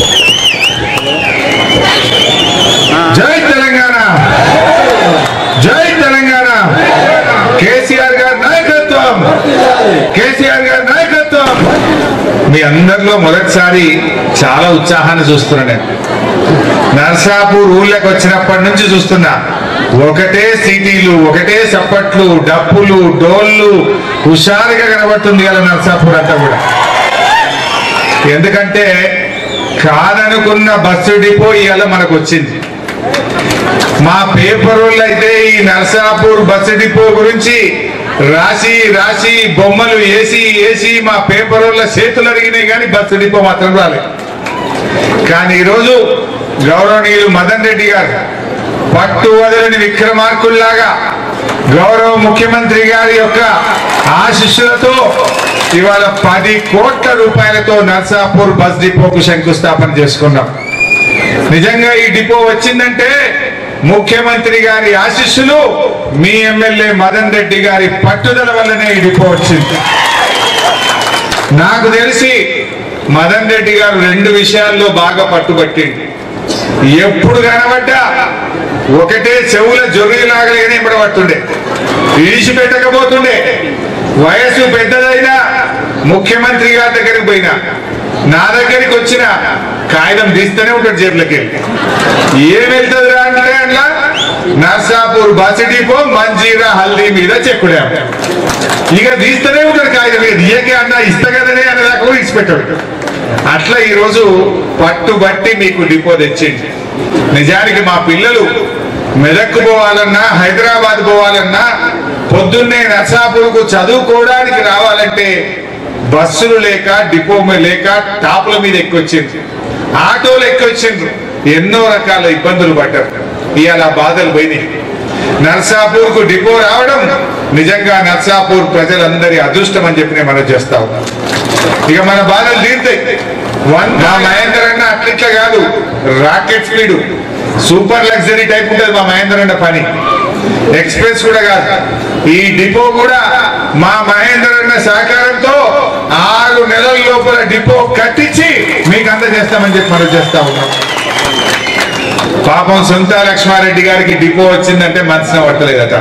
Speaker 8: జై తెలంగాణ జై తెలంగాణ కేసీఆర్ గారి నాయకత్వం కేసీఆర్ గారి నాయకత్వం మీ అందరిలో మొదటిసారి చాలా ఉత్సాహాన్ని చూస్తున్నా నేను నర్సాపూర్ ఊళ్ళకి వచ్చినప్పటి నుంచి చూస్తున్నా ఒకటే సిటీలు ఒకటే చప్పట్లు డప్పులు డోళ్ళు హుషారుగా కనబడుతుంది కదా నర్సాపూర్ అంతా కూడా ఎందుకంటే కాదనుకున్న బస్సు డిపో ఇవాళ మనకు వచ్చింది మా పేపర్ వాళ్ళు అయితే ఈ నర్సాపూర్ బస్సు డిపో గురించి రాసి రాసి బొమ్మలు వేసి వేసి మా పేపర్ వాళ్ళ చేతులు అడిగినాయి కానీ బస్సు డిపో మాత్రం రాలేదు కానీ ఈరోజు గౌరవనీయులు మదన్ రెడ్డి గారు పట్టు వదలని విక్రమార్కుల్లాగా గౌరవ ముఖ్యమంత్రి గారి యొక్క ఆశిస్సులతో ఇవాళ పది కోట్ల రూపాయలతో నర్సాపూర్ బస్ డిపోకు శంకుస్థాపన చేసుకున్నాం నిజంగా ఈ డిపో వచ్చిందంటే ముఖ్యమంత్రి గారి ఆశీస్సులు మీ ఎమ్మెల్యే మదన్ రెడ్డి గారి పట్టుదల వల్లనే ఈ డిపో వచ్చింది నాకు తెలిసి మదన్ రెడ్డి గారు రెండు విషయాల్లో బాగా పట్టుబట్టింది ఎప్పుడు కనబడ్డా ఒకటే చెవుల జొర్రిలాగలేనే పడుతుండే విడిచిపెట్టకపోతుండే వయసు పెద్దదైనా ముఖ్యమంత్రి గారి దగ్గరికి పోయినా నా దగ్గరికి వచ్చిన కాగితం తీస్తూనే ఉంటాడు జేబులకి వెళ్ళి ఏం వెళ్తుంది అంటే అట్లా నర్సాపూర్ బస్ డిపో మంజీరా హల్దీ మీద చెక్కుడాం ఇక తీస్తూనే ఉంటాడు కాగితం ఇక తీయకే అన్న ఇస్తా కదనే అనే దాకా కూడా ఇచ్చిపెట్టాడు అట్లా ఈరోజు పట్టుబట్టి మీకు డిపో తెచ్చింది నిజానికి మా పిల్లలు మెదక్కు పోవాలన్నా హైదరాబాద్ పోవాలన్నా పొద్దున్నే నర్సాపూర్కు చదువుకోవడానికి రావాలంటే బస్సులు లేక డిపో మీద లేక టాపుల మీద ఎక్కొచ్చింది ఆటోలు ఎక్కొచ్చిండ్రు ఎన్నో రకాల ఇబ్బందులు పడ్డారు ఇవాళ బాధలు పోయినాయి నర్సాపూర్ కు డిపో రావడం నిజంగా నర్సాపూర్ ప్రజలందరి అదృష్టం అని చెప్పి నేను మనం చేస్తా ఉన్నాను ఇక మన బాధలు తీరుతాయి వన్ మా మహేందర్ అన్న అట్లిట్లా కాదు rocket speed super luxury type ఉంటుంది మా మహేందర్ అన్న పని ఎక్స్ప్రెస్ కూడా కాదు ఈ డిపో కూడా మా మహేందర్ అన్న సహకారంతో ఆరు నెలల లోపల డిపో కట్టించి మీకు అందజేస్తామని చెప్పి మనం చేస్తా ఉన్నాం పాపం సొంత లక్ష్మారెడ్డి గారికి డిపో వచ్చిందంటే మనసున పట్టలేదట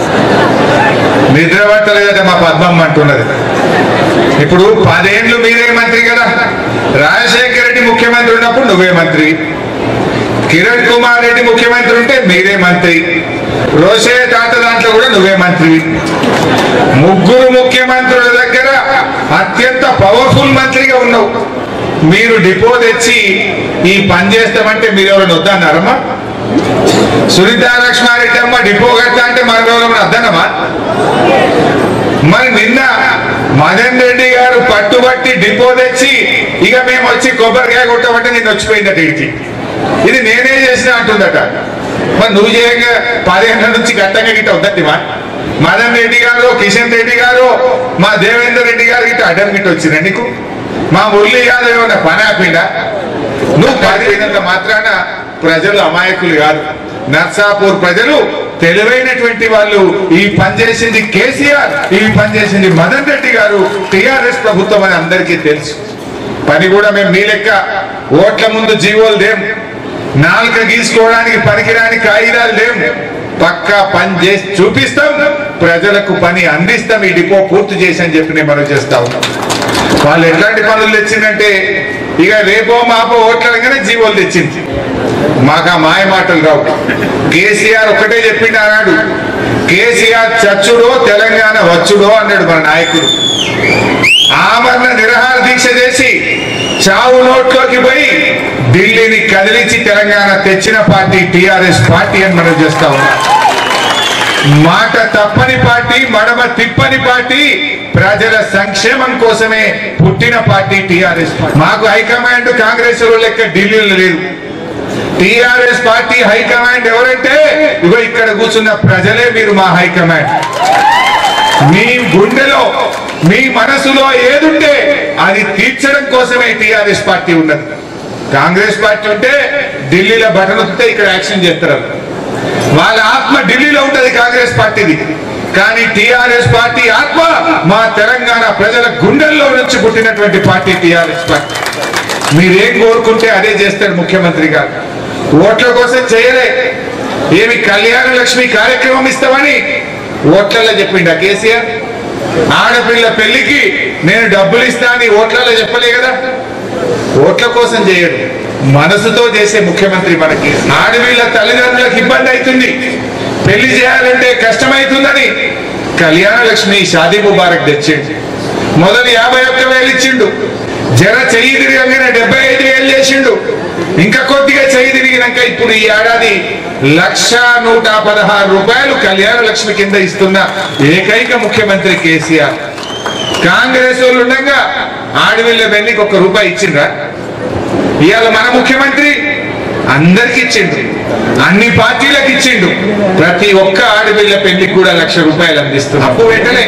Speaker 8: నిద్ర పట్టలేదట మా పద్మమ్మ అంటున్నది ఇప్పుడు పదేండ్లు మీరే మంత్రి కదా రాజశేఖర రెడ్డి ముఖ్యమంత్రి ఉన్నప్పుడు నువ్వే మంత్రి కిరణ్ కుమార్ రెడ్డి ముఖ్యమంత్రి ఉంటే మీరే మంత్రి రోషే తాత దాంట్లో కూడా నువ్వే మంత్రి ముగ్గురు ముఖ్యమంత్రుల దగ్గర అత్యంత పవర్ఫుల్ మంత్రిగా ఉన్నావు మీరు డిపో తెచ్చి ఈ పని చేస్తామంటే మీరు ఎవరైనా వద్దన్నారమ్మా సునీతా లక్ష్మారెడ్డి అమ్మ డిపో కడతా అంటే మన ఎవరైనా వద్దన్నమ్మా మరి నిన్న మదన్ రెడ్డి గారు పట్టుబట్టి డిపో తెచ్చి ఇక మేము వచ్చి కొబ్బరికాయ కొట్టమంటే నేను వచ్చిపోయిందట ఇడికి ఇది నేనే చేసిన అంటుందట మరి నువ్వు చేయగా పదిహేను నుంచి గట్టంగా గిట్ట వద్దటివా మదన్ రెడ్డి గారు కిషన్ రెడ్డి గారు మా దేవేందర్ రెడ్డి గారు గిట్ట అడ్డం గిట్ట వచ్చిందా నీకు మా మురళి యాదవ్ ఏమన్నా పని ఆపిండా నువ్వు పదిహేనంత మాత్రాన ప్రజలు అమాయకులు కాదు నర్సాపూర్ ప్రజలు తెలివైనటువంటి వాళ్ళు ఈ పని చేసింది కేసీఆర్ ఈ పని చేసింది మదన్ రెడ్డి గారు టిఆర్ఎస్ ప్రభుత్వం అని అందరికీ తెలుసు పని కూడా మేము మీ లెక్క ఓట్ల ముందు జీవోలు దేం నాలుక గీసుకోవడానికి పనికిరాని కాగితాలు లేవు పక్కా పని చేసి చూపిస్తాం ప్రజలకు పని అందిస్తాం ఈ డిపో పూర్తి చేసి అని చెప్పి నేను మనం చేస్తా ఉన్నాం వాళ్ళు ఎట్లాంటి పనులు తెచ్చిందంటే ఇక రేపో మాపో ఓట్లనగానే జీవోలు తెచ్చింది మాకు ఆ మాయ మాటలు రావు కేసీఆర్ ఒకటే చెప్పిండు అన్నాడు కేసీఆర్ చచ్చుడో తెలంగాణ వచ్చుడో అన్నాడు మన నాయకుడు ఆమరణ నిరహార దీక్ష చేసి చావు నోట్లోకి పోయి ఢిల్లీని కదిలించి తెలంగాణ తెచ్చిన పార్టీ టిఆర్ఎస్ పార్టీ అని మనం చేస్తా ఉన్నాం మాట తప్పని పార్టీ మడమ తిప్పని పార్టీ ప్రజల సంక్షేమం కోసమే పుట్టిన పార్టీ టిఆర్ఎస్ మాకు హైకమాండ్ కాంగ్రెస్ లో లెక్క ఢిల్లీలో లేదు టిఆర్ఎస్ పార్టీ హైకమాండ్ ఎవరంటే ఇగో ఇక్కడ కూర్చున్న ప్రజలే మీరు మా హైకమాండ్ మీ గుండెలో మీ మనసులో ఏదుంటే అది తీర్చడం కోసమే టిఆర్ఎస్ పార్టీ ఉన్నది కాంగ్రెస్ పార్టీ ఉంటే ఢిల్లీలో బటన్ వస్తే ఇక్కడ యాక్షన్ చేస్తారు వాళ్ళ ఆత్మ ఢిల్లీలో ఉంటది కాంగ్రెస్ పార్టీది కానీ టిఆర్ఎస్ పార్టీ ఆత్మ మా తెలంగాణ ప్రజల గుండెల్లో నుంచి పుట్టినటువంటి పార్టీ టిఆర్ఎస్ పార్టీ మీరేం కోరుకుంటే అదే చేస్తాడు ముఖ్యమంత్రి గారు ఓట్ల కోసం చేయలే ఏమి కళ్యాణ లక్ష్మి కార్యక్రమం ఇస్తామని ఓట్లలో చెప్పిండా కేసీఆర్ ఆడపిల్ల పెళ్లికి నేను డబ్బులు ఇస్తా అని ఓట్లలో చెప్పలే కదా ఓట్ల కోసం చేయడు మనసుతో చేసే ముఖ్యమంత్రి మనకి ఆడపిల్ల తల్లిదండ్రులకు ఇబ్బంది అవుతుంది పెళ్లి చేయాలంటే కష్టమైతుందని కళ్యాణ లక్ష్మి షాదీ ముబారక్ తెచ్చిండు మొదలు యాభై ఒక్క వేలు ఇచ్చిండు జర చెయ్యి తిరగంగానే డెబ్బై ఐదు వేలు చేసిండు ఇంకా కొద్దిగా చెయ్యి తిరిగినాక ఇప్పుడు ఈ ఏడాది లక్ష నూట పదహారు రూపాయలు కళ్యాణ లక్ష్మి కింద ఇస్తున్న ఏకైక ముఖ్యమంత్రి కేసీఆర్ కాంగ్రెస్ వాళ్ళు ఉండగా ఆడవిళ్ళ పెళ్లికి ఒక్క రూపాయి ఇచ్చిండ్రా ఇవాళ మన ముఖ్యమంత్రి అందరికి ఇచ్చిండు అన్ని పార్టీలకు ఇచ్చిండు ప్రతి ఒక్క ఆడపిల్ల పెళ్లికి కూడా లక్ష రూపాయలు అందిస్తుంది అప్పు వెంటనే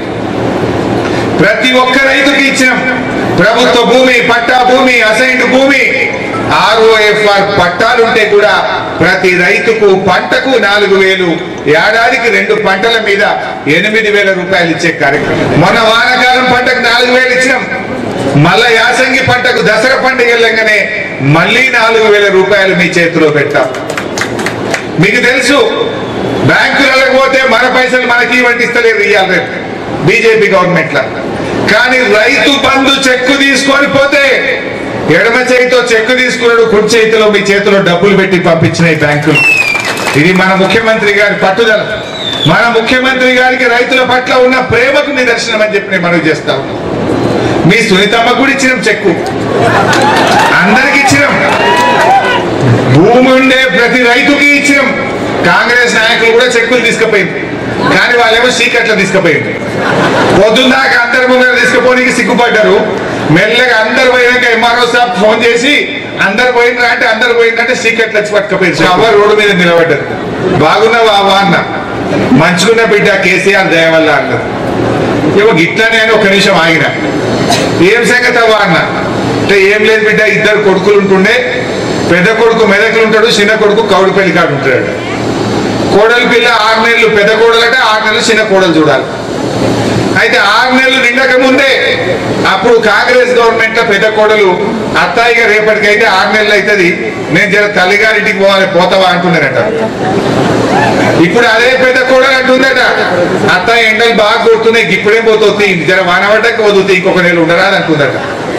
Speaker 8: ప్రతి ఒక్క రైతుకి ఇచ్చినాం ప్రభుత్వ భూమి పట్టా భూమి అసైన్డ్ భూమి ఆర్ఓఎఫ్ఆర్ పట్టాలుంటే కూడా ప్రతి రైతుకు పంటకు నాలుగు వేలు ఏడాదికి రెండు పంటల మీద ఎనిమిది వేల రూపాయలు ఇచ్చే కార్యక్రమం మొన్న వానాకాలం పంటకు నాలుగు వేలు ఇచ్చినాం మళ్ళా యాసంగి పంటకు దసరా పండుగ వెళ్ళంగానే మళ్ళీ నాలుగు వేల రూపాయలు మీ చేతిలో పెట్టాం మీకు తెలుసు బ్యాంకులకు పోతే మన పైసలు మనకి వంటిస్తలేరు ఇయ్యాలి రేపు బీజేపీ గవర్నమెంట్ లా కానీ రైతు బంధు చెక్కు తీసుకొని పోతే ఎడమ చేతితో చెక్కు తీసుకున్నాడు కుడి చేతిలో మీ చేతిలో డబ్బులు పెట్టి పంపించినాయి బ్యాంకులు ఇది మన ముఖ్యమంత్రి గారి పట్టుదల మన ముఖ్యమంత్రి గారికి రైతుల పట్ల ఉన్న ప్రేమకు నిదర్శనం అని చెప్పి నేను మనవి చేస్తా ఉన్నాను మీ సునీతమ్మ కూడా ఇచ్చినాం చెక్కు అందరికి ఇచ్చినాం భూమి ఉండే ప్రతి రైతుకి ఇచ్చినాం కాంగ్రెస్ నాయకులు కూడా చెక్కులు తీసుకుపోయింది కానీ వాళ్ళేమో సీకట్లో తీసుకుపోయింది పొద్దున్నాక అందరి ముందర తీసుకుపోనికి సిగ్గుపడ్డారు మెల్లగా అందరు పోయినాక ఎంఆర్ఓ సాబ్ ఫోన్ చేసి అందరు పోయినరా అంటే అందరు పోయిందంటే సీకట్లు వచ్చి పట్టుకుపోయింది ఎవరు రోడ్డు మీద నిలబడ్డారు బాగున్నావా అవ్వ అన్న మంచుకున్న బిడ్డ కేసీఆర్ దయ వల్ల అన్నారు ఏమో గిట్లనే అని ఒక నిమిషం ఆగిన ఏం సంగతి అవ్వ అన్న అంటే ఏం లేదు బిడ్డ ఇద్దరు కొడుకులు ఉంటుండే పెద్ద కొడుకు మెదకులు ఉంటాడు చిన్న కొడుకు కౌడిపల్లి కాడు ఉంటాడు కోడలి పిల్ల ఆరు నెలలు పెద్ద కోడలంటే ఆరు నెలలు చిన్న కోడలు చూడాలి అయితే ఆరు నెలలు నిండక ముందే అప్పుడు కాంగ్రెస్ గవర్నమెంట్ లో పెద్ద కోడలు అత్తాయిగా రేపటికైతే ఆరు నెలలు అవుతుంది నేను జర తల్లిగారింటికి పోవాలి పోతావా అంటున్నారట ఇప్పుడు అదే పెద్ద కోడలు అంటుందట అత్త ఎండలు బాగా కొడుతున్నాయి ఇప్పుడేం పోతుంది జర వానబడ్డాక పోతుంది ఇంకొక నెల ఉండరాదు అంటుందట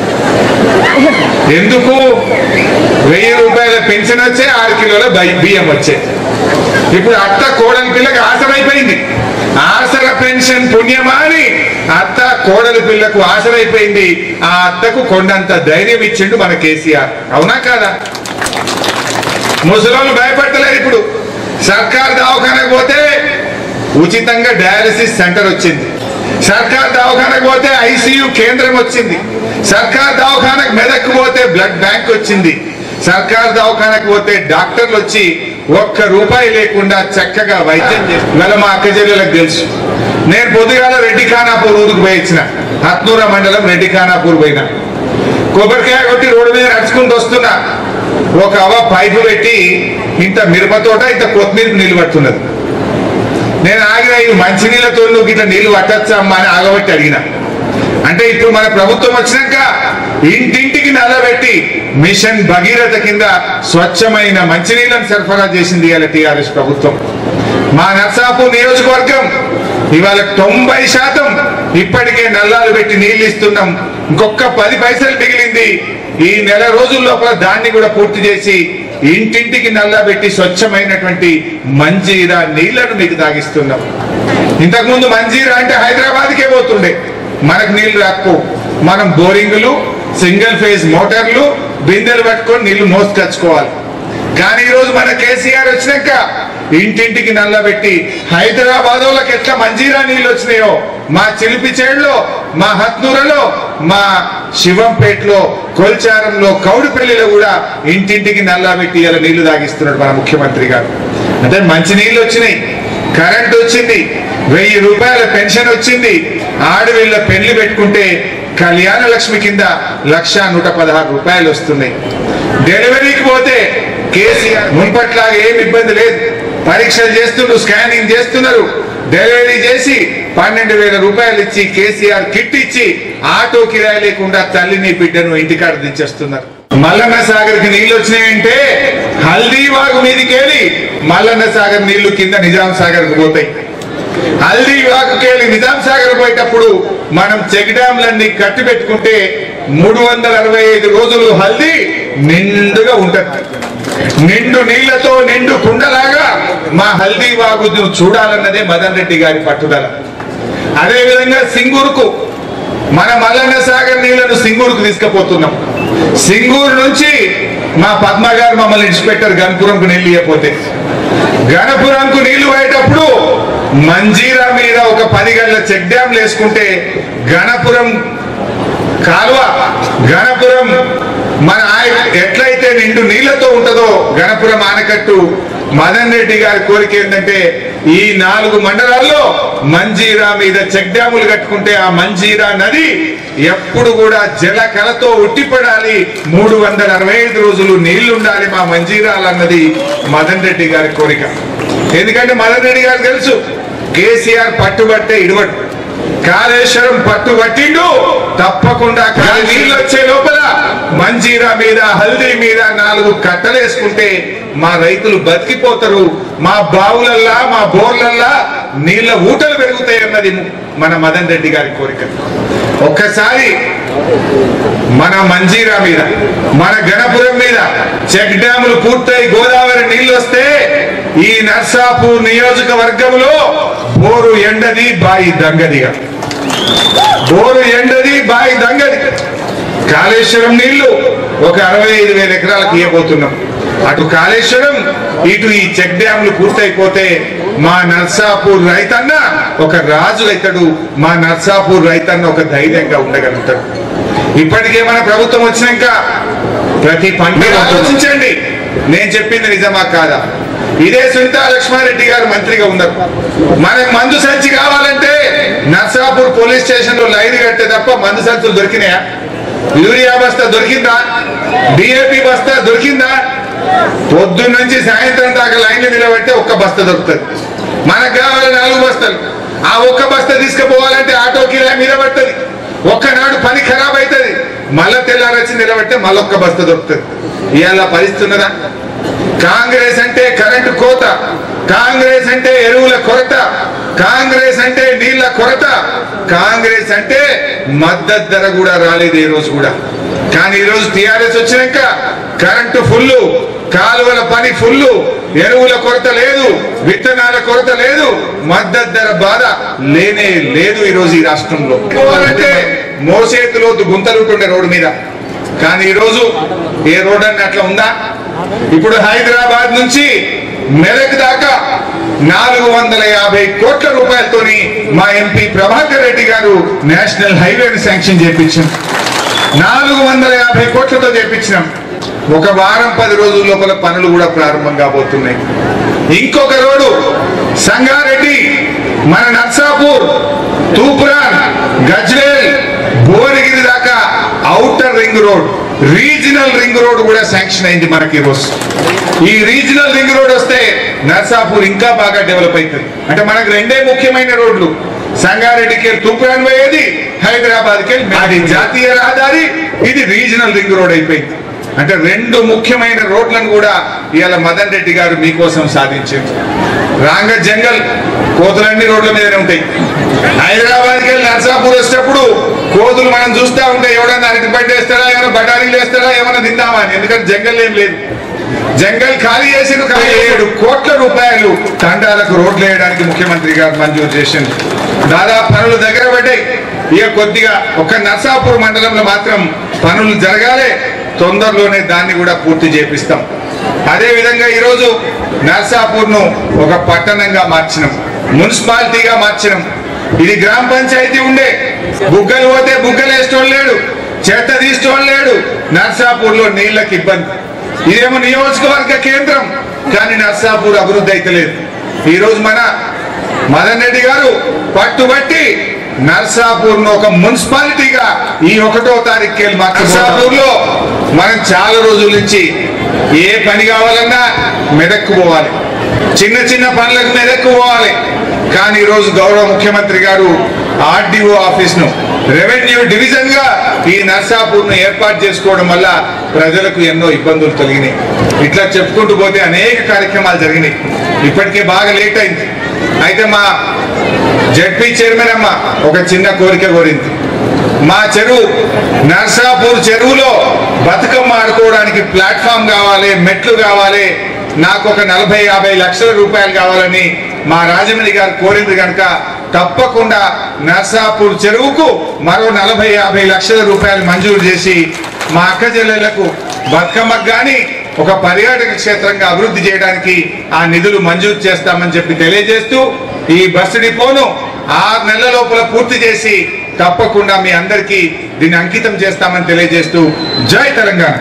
Speaker 8: ఎందుకు వెయ్యి రూపాయల పెన్షన్ వచ్చే ఆరు కిలోల బై- బియ్యం వచ్చే ఇప్పుడు అత్త కోడలి పిల్లకి ఆసరైపోయింది ఆసర పెన్షన్ పుణ్యమా అని అత్త కోడలి పిల్లకు ఆసరైపోయింది ఆ అత్తకు కొండంత ధైర్యం ఇచ్చిండు మన కేసీఆర్ అవునా కాదా ముసలోళ్ళు భయపడతలేరు ఇప్పుడు సర్కార్ దవాఖానకు పోతే ఉచితంగా డయాలసిస్ సెంటర్ వచ్చింది సర్కార్ దవాఖానకు పోతే ఐసీయూ కేంద్రం వచ్చింది సర్కార్ దవాఖానకు మెదక్కు పోతే బ్లడ్ బ్యాంక్ వచ్చింది సర్కార్ దవాఖానకు పోతే డాక్టర్లు వచ్చి ఒక్క రూపాయి లేకుండా చక్కగా వైద్యం చేస్తారు ఇవాళ మా అక్క చెల్లెలకు తెలుసు నేను పొద్దుగాల రెడ్డి ఖానాపూర్ ఊరికి పోయి ఇచ్చిన హత్నూర మండలం రెడ్డి ఖానాపూర్ పోయినా కొబ్బరికాయ కొట్టి రోడ్డు మీద నడుచుకుంటూ వస్తున్నా ఒక అవ పైపు పెట్టి ఇంత మిరప తోట ఇంత కొత్తిమీర నీళ్లు పడుతున్నది నేను ఆగిన ఇది మంచినీళ్ళతో నువ్వు ఇట్లా నీళ్లు పట్టచ్చా అమ్మా అని ఆగబట్టి అడిగిన అంటే ఇప్పుడు మన ప్రభుత్వం వచ్చినాక ఇంటింటికి నల్లబెట్టి మిషన్ భగీరథ కింద స్వచ్ఛమైన మంచినీళ్ళని సరఫరా చేసింది ఇవాళ టిఆర్ఎస్ ప్రభుత్వం మా నర్సాపూర్ నియోజకవర్గం ఇవాళ తొంభై శాతం ఇప్పటికే నల్లాలు పెట్టి నీళ్లు ఇస్తున్నాం ఇంకొక పది పైసలు మిగిలింది ఈ నెల రోజుల లోపల దాన్ని కూడా పూర్తి చేసి ఇంటింటికి నల్లా పెట్టి స్వచ్ఛమైనటువంటి మంజీరా నీళ్లను మీకు తాగిస్తున్నాం ఇంతకుముందు మంజీరా అంటే హైదరాబాద్కే పోతుండే మనకు నీళ్లు రాకపో మనం బోరింగులు సింగిల్ ఫేజ్ మోటార్లు బిందెలు పట్టుకొని నీళ్లు మోసుకొచ్చుకోవాలి కానీ ఈ రోజు మన కేసీఆర్ వచ్చినాక ఇంటింటికి నల్లబెట్టి హైదరాబాద్ వాళ్ళకి ఎట్లా మంజీరా నీళ్ళు వచ్చినాయో మా చిలిపిచేడులో మా హత్నూరలో మా శివంపేటలో కొల్చారంలో కౌడిపల్లిలో కూడా ఇంటింటికి నల్లబెట్టి ఇలా నీళ్లు తాగిస్తున్నాడు మన ముఖ్యమంత్రి గారు అంటే మంచి నీళ్ళు వచ్చినాయి కరెంట్ వచ్చింది వెయ్యి రూపాయల పెన్షన్ వచ్చింది ఆడవిళ్ళ పెళ్లి పెట్టుకుంటే కళ్యాణ లక్ష్మి కింద లక్ష నూట పదహారు రూపాయలు వస్తున్నాయి డెలివరీకి పోతే కేసీఆర్ మున్పట్లాగా ఏం ఇబ్బంది లేదు పరీక్షలు చేస్తుండ్రు స్కానింగ్ చేస్తున్నారు డెలివరీ చేసి పన్నెండు వేల రూపాయలు ఇచ్చి కేసీఆర్ కిట్ ఇచ్చి ఆటో కిరాయి లేకుండా తల్లిని బిడ్డను ఇంటికాడ దించేస్తున్నారు మల్లన్న సాగర్ కి నీళ్లు వచ్చినాయంటే హల్దీ వాగు మీదికెళ్ళి మల్లన్న సాగర్ నీళ్లు కింద నిజాం సాగర్ కు పోతాయి హల్దీ వాగుకెళ్ళి నిజాం సాగర్ పోయేటప్పుడు మనం చెక్ డ్యాంలన్నీ కట్టి పెట్టుకుంటే మూడు వందల అరవై ఐదు రోజులు హల్దీ నిండుగా ఉంటది నిండు నీళ్లతో నిండు కుండలాగా మా హల్దీ వాగును చూడాలన్నదే మదన్ రెడ్డి గారి పట్టుదల అదే విధంగా సింగూరుకు మన మల్లన్న సాగర్ నీళ్లను సింగూరుకు తీసుకుపోతున్నాం సింగూరు నుంచి మా పద్మ గారు మమ్మల్ని ఇడిచిపెట్టారు గన్పురంకు నీళ్ళు ఇవ్వకపోతే గణపురంకు నీళ్లు పోయేటప్పుడు మంజీరా మీద ఒక పది గంటల చెక్ డ్యామ్లు వేసుకుంటే గణపురం కాలువ గణపురం మన ఆయ- ఎట్లయితే నిండు నీళ్లతో ఉంటుందో గణపురం ఆనకట్టు మదన్ రెడ్డి గారి కోరిక ఏంటంటే ఈ నాలుగు మండలాల్లో మంజీరా మీద చెక్ డ్యాములు కట్టుకుంటే ఆ మంజీరా నది ఎప్పుడు కూడా జల కలతో ఉట్టిపడాలి మూడు వందల అరవై ఐదు రోజులు నీళ్లు ఉండాలి మా మంజీరాలు అన్నది మదన్ రెడ్డి గారి కోరిక ఎందుకంటే మదన్ రెడ్డి గారు తెలుసు కేసీఆర్ పట్టుబట్టే ఇడవడు కాళేశ్వరం పట్టు పట్టిండు తప్పకుండా కాలి నీళ్ళు వచ్చే లోపల మంజీరా మీద హల్దీ మీద నాలుగు కట్టలేసుకుంటే మా రైతులు బతికిపోతారు మా బావులల్లా మా బోర్లల్లా నీళ్ళ ఊటలు పెరుగుతాయి అన్నది మన మదన్ రెడ్డి గారి కోరిక ఒక్కసారి మన మంజీరా మీద మన గణపురం మీద చెక్ డ్యాములు పూర్తయి గోదావరి నీళ్ళు వస్తే ఈ నర్సాపూర్ నియోజకవర్గంలో బోరు ఎండది బాయి దంగదిగా బోరు ఎండది బాయి దంగది కాళేశ్వరం నీళ్లు ఒక అరవై ఐదు వేల ఎకరాలకు ఇవ్వబోతున్నాం అటు కాళేశ్వరం ఇటు ఈ చెక్ డ్యామ్లు పూర్తయిపోతే మా నర్సాపూర్ రైతన్న ఒక రాజు అవుతాడు మా నర్సాపూర్ రైతన్న ఒక ధైర్యంగా ఉండగలుగుతాడు ఇప్పటికే మన ప్రభుత్వం వచ్చినాక ప్రతి పంట ఆలోచించండి నేను చెప్పింది నిజమా కాదా ఇదే సునీత లక్ష్మారెడ్డి గారు మంత్రిగా ఉన్నారు మనకు మందు సంచి కావాలంటే నర్సాపూర్ పోలీస్ స్టేషన్ లో లైన్ కట్టే తప్ప మందు సంచులు దొరికినాయా యూరియా బస్తా దొరికిందా డిఏపి బస్తా దొరికిందా పొద్దున్న నుంచి సాయంత్రం దాకా లైన్లు నిలబెడితే ఒక్క బస్తా దొరుకుతుంది మనకు కావాలి నాలుగు బస్తాలు ఆ ఒక్క బస్తా తీసుకుపోవాలంటే ఆటో కిరాయి మీద పడుతుంది ఒక్కనాడు పని ఖరాబ్ అవుతుంది మళ్ళా తెల్లారొచ్చి నిలబెడితే మళ్ళొక్క బస్తా దొరుకుతుంది ఇవాళ పరిస్థితి ఉన్నదా కాంగ్రెస్ అంటే కరెంటు కోత కాంగ్రెస్ అంటే ఎరువుల కొరత కాంగ్రెస్ అంటే నీళ్ల కొరత కాంగ్రెస్ అంటే మద్దతు ధర కూడా రాలేదు ఈ రోజు కూడా కానీ ఈ రోజు టిఆర్ఎస్ వచ్చినాక కరెంటు ఫుల్ కాలువల పని ఫుల్ ఎరువుల కొరత లేదు విత్తనాల కొరత లేదు మద్దతు ధర బాధ లేనే లేదు ఈ రోజు ఈ రాష్ట్రంలో అంటే మోసేతులో గుంతలు ఉంటుండే రోడ్డు మీద కానీ ఈ రోజు ఏ రోడ్ అన్న అట్లా ఉందా ఇప్పుడు హైదరాబాద్ నుంచి మెదక్ దాకా నాలుగు వందల యాభై కోట్ల రూపాయలతోని మా ఎంపీ ప్రభాకర్ రెడ్డి గారు నేషనల్ హైవేని శాంక్షన్ చేపించాం నాలుగు వందల యాభై కోట్లతో చేపించినాం ఒక వారం పది రోజుల లోపల పనులు కూడా ప్రారంభం కాబోతున్నాయి ఇంకొక రోడ్డు సంగారెడ్డి మన నర్సాపూర్ తూపురాన్ గజ్వేల్ భువనగిరి దాకా outer ring road regional ring road కూడా శాంక్షన్ అయింది మనకి ఈ రోజు ఈ రీజనల్ రింగ్ రోడ్ వస్తే నర్సాపూర్ ఇంకా బాగా డెవలప్ అవుతుంది అంటే మనకు రెండే ముఖ్యమైన రోడ్లు సంగారెడ్డికి తూపురాన్ పోయేది హైదరాబాద్కి వెళ్ళి అది జాతీయ రహదారి ఇది రీజనల్ రింగ్ రోడ్ అయిపోయింది అంటే రెండు ముఖ్యమైన రోడ్లను కూడా ఇవాళ మదన్ రెడ్డి గారు మీకోసం సాధించారు రాంగ జంగల్ కోతులన్నీ రోడ్ల మీదనే ఉంటాయి హైదరాబాద్కి వెళ్ళి నర్సాపూర్ వచ్చేటప్పుడు కోతులు మనం చూస్తా ఉంటే ఎవడన్నా అరటి పంట వేస్తాడా ఏమైనా బఠానీలు వేస్తాడా ఏమైనా తిందామా అని ఎందుకంటే జంగల్ ఏం లేదు జంగల్ ఖాళీ చేసిన కానీ ఏడు కోట్ల రూపాయలు తండాలకు రోడ్లు వేయడానికి ముఖ్యమంత్రి గారు మంజూరు చేసింది దాదాపు పనులు దగ్గర పడ్డాయి ఇక కొద్దిగా ఒక నర్సాపూర్ మండలంలో మాత్రం పనులు జరగాలి తొందరలోనే దాన్ని కూడా పూర్తి చేపిస్తాం అదే విధంగా ఈరోజు నర్సాపూర్ ను ఒక పట్టణంగా మార్చినాం మున్సిపాలిటీగా మార్చినాం ఇది గ్రామ పంచాయతీ ఉండే బుగ్గలు పోతే బుగ్గలు వేసుకోవడం లేడు చెత్త తీసుకోవడం లేడు నర్సాపూర్ లో నీళ్ళకి ఇబ్బంది ఇదేమో నియోజకవర్గ కేంద్రం కానీ నర్సాపూర్ అభివృద్ధి అయితే లేదు ఈ రోజు మన మదన్ రెడ్డి గారు పట్టుబట్టి నర్సాపూర్ ను ఒక మున్సిపాలిటీగా ఈ ఒకటో తారీఖు వెళ్ళి నర్సాపూర్ లో మనం చాలా రోజుల నుంచి ఏ పని కావాలన్నా మెదక్కు పోవాలి చిన్న చిన్న పనులకు మెదక్కు పోవాలి కానీ ఈ రోజు గౌరవ ముఖ్యమంత్రి గారు ఆర్డీఓ ఆఫీస్ ను రెవెన్యూ డివిజన్ గా ఈ నర్సాపూర్ ను ఏర్పాటు చేసుకోవడం వల్ల ప్రజలకు ఎన్నో ఇబ్బందులు కలిగినాయి ఇట్లా చెప్పుకుంటూ పోతే అనేక కార్యక్రమాలు జరిగినాయి ఇప్పటికే బాగా లేట్ అయింది అయితే మా జడ్పీ చైర్మన్ అమ్మ ఒక చిన్న కోరిక కోరింది మా చెరువు నర్సాపూర్ చెరువులో బతుకమ్మ ఆడుకోవడానికి ప్లాట్ఫామ్ కావాలి మెట్లు కావాలి నాకు ఒక నలభై యాభై లక్షల రూపాయలు కావాలని మా రాజమండ్రి గారు కోరింది కనుక తప్పకుండా నర్సాపూర్ చెరువుకు మరో నలభై యాభై లక్షల రూపాయలు మంజూరు చేసి మా అక్క చెల్లెళ్లకు బతుకమ్మకు కానీ ఒక పర్యాటక క్షేత్రంగా అభివృద్ధి చేయడానికి ఆ నిధులు మంజూరు చేస్తామని చెప్పి తెలియజేస్తూ ఈ బస్సు డిపోను ఆరు నెలల లోపల పూర్తి చేసి తప్పకుండా మీ అందరికీ దీన్ని అంకితం చేస్తామని తెలియజేస్తూ జై తెలంగాణ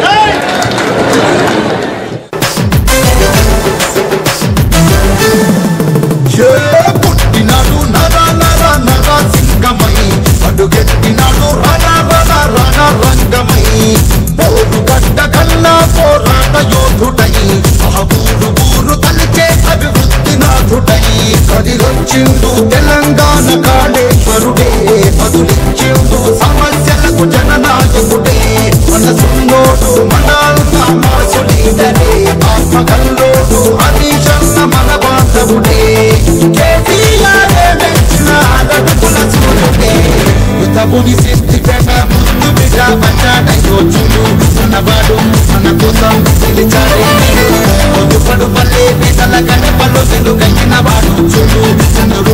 Speaker 9: పుట్టినాడు నర నర నర సింగమై అడుగెట్టినాడు రణ రణ రణ రంగమై పోరు గడ్డ కన్నా పోరాట యోధుడై ఆ ఊరు ఊరు తలిచే అభివృద్ధి నాథుడై కదిలొచ్చిండు తెలంగాణ కాళేశ్వరుడే బదులిచ్చిండు సమస్యలకు జననాయకుడే మన సున్నోడు మనంతా మాసులీడరే ఆత్మకల్లోడు హరీశన్న మన బాంధవుడే కేటీఆరే మెచ్చిన అడడుగుల సూర్యుడే యుద్ధముని సిద్ధి పెట ముందు బిడ్డ పడ్డాడయ్యో చూడు ఉన్నవాడు మన కోసం పిలిచాడే పొద్దుపడు పల్లె పేదల గడపలో వెలుగైన వాడు చూడు చంద్రుడు